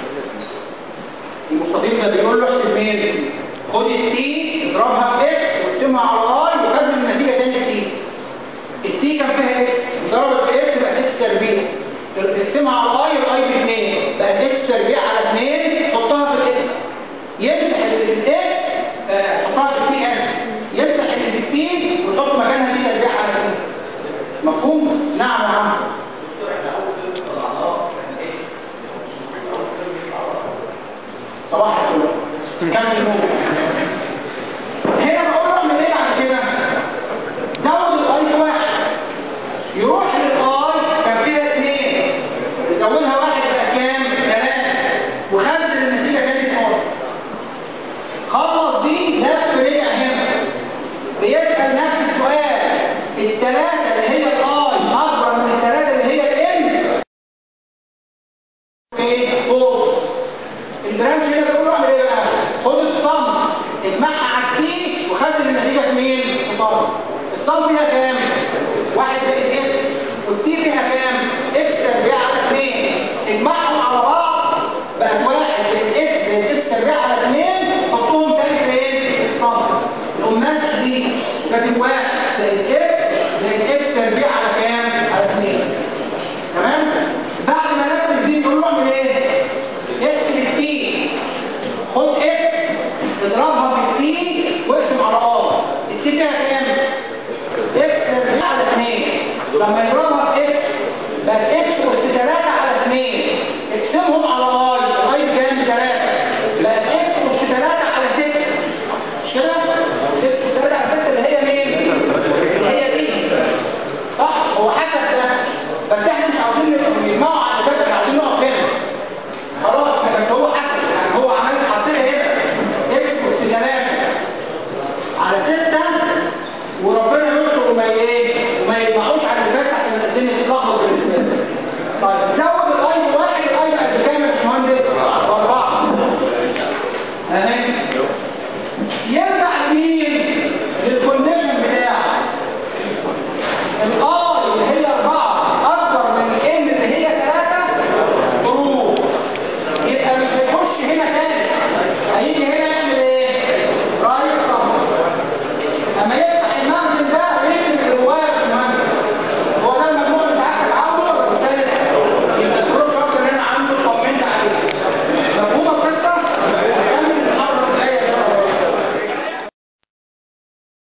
المستطيل ده بيقول له احسب مين خد التي اضربها في اكس واقسمها على اي وخد النتيجه تاني تي التي كان فيها اكس ضربت في اكس بقت اكس تربيع اقسمها على الاي الاي ب 2 بقت اكس تربيع على 2 حطها في الاكس يمسح الاكس حطها في التي ان يمسح التي ويحط مكانها دي تربيع على 2 مفهوم؟ نعم يا عم صباح الخير كمل نوم هنا بقول اعمل ايه بعد كده زود الاي في واحد يروح للاي كان فيها اثنين يزودها واحد بقى كام ثلاثه وخزن النتيجه كانت فاضي خلص دي نفس رجع هنا بيسال نفس السؤال الثلاثه اللي هي الاي اكبر من الثلاثه اللي هي الام ايه فوق البرانش هنا بيقول له اعمل ايه بقى خد الصم اجمعها على التي وخزن النتيجه في مين في الصم الصم فيها كام واحد زائد اكس والتي فيها كام اكس تربيع على اثنين اجمعهم على بعض بقت واحد زائد اكس زائد اكس تربيع على اثنين حطهم تاني فين في الصم القماشه دي كانت واحد زائد اكس زائد اكس تربيع على كام على اثنين تمام بعد ما نفذ دي تقول له اعمل ايه اكس التي خد اكس اضربها في التي واقسم على ار التي فيها كام اكس تربيع على 2 لما يروح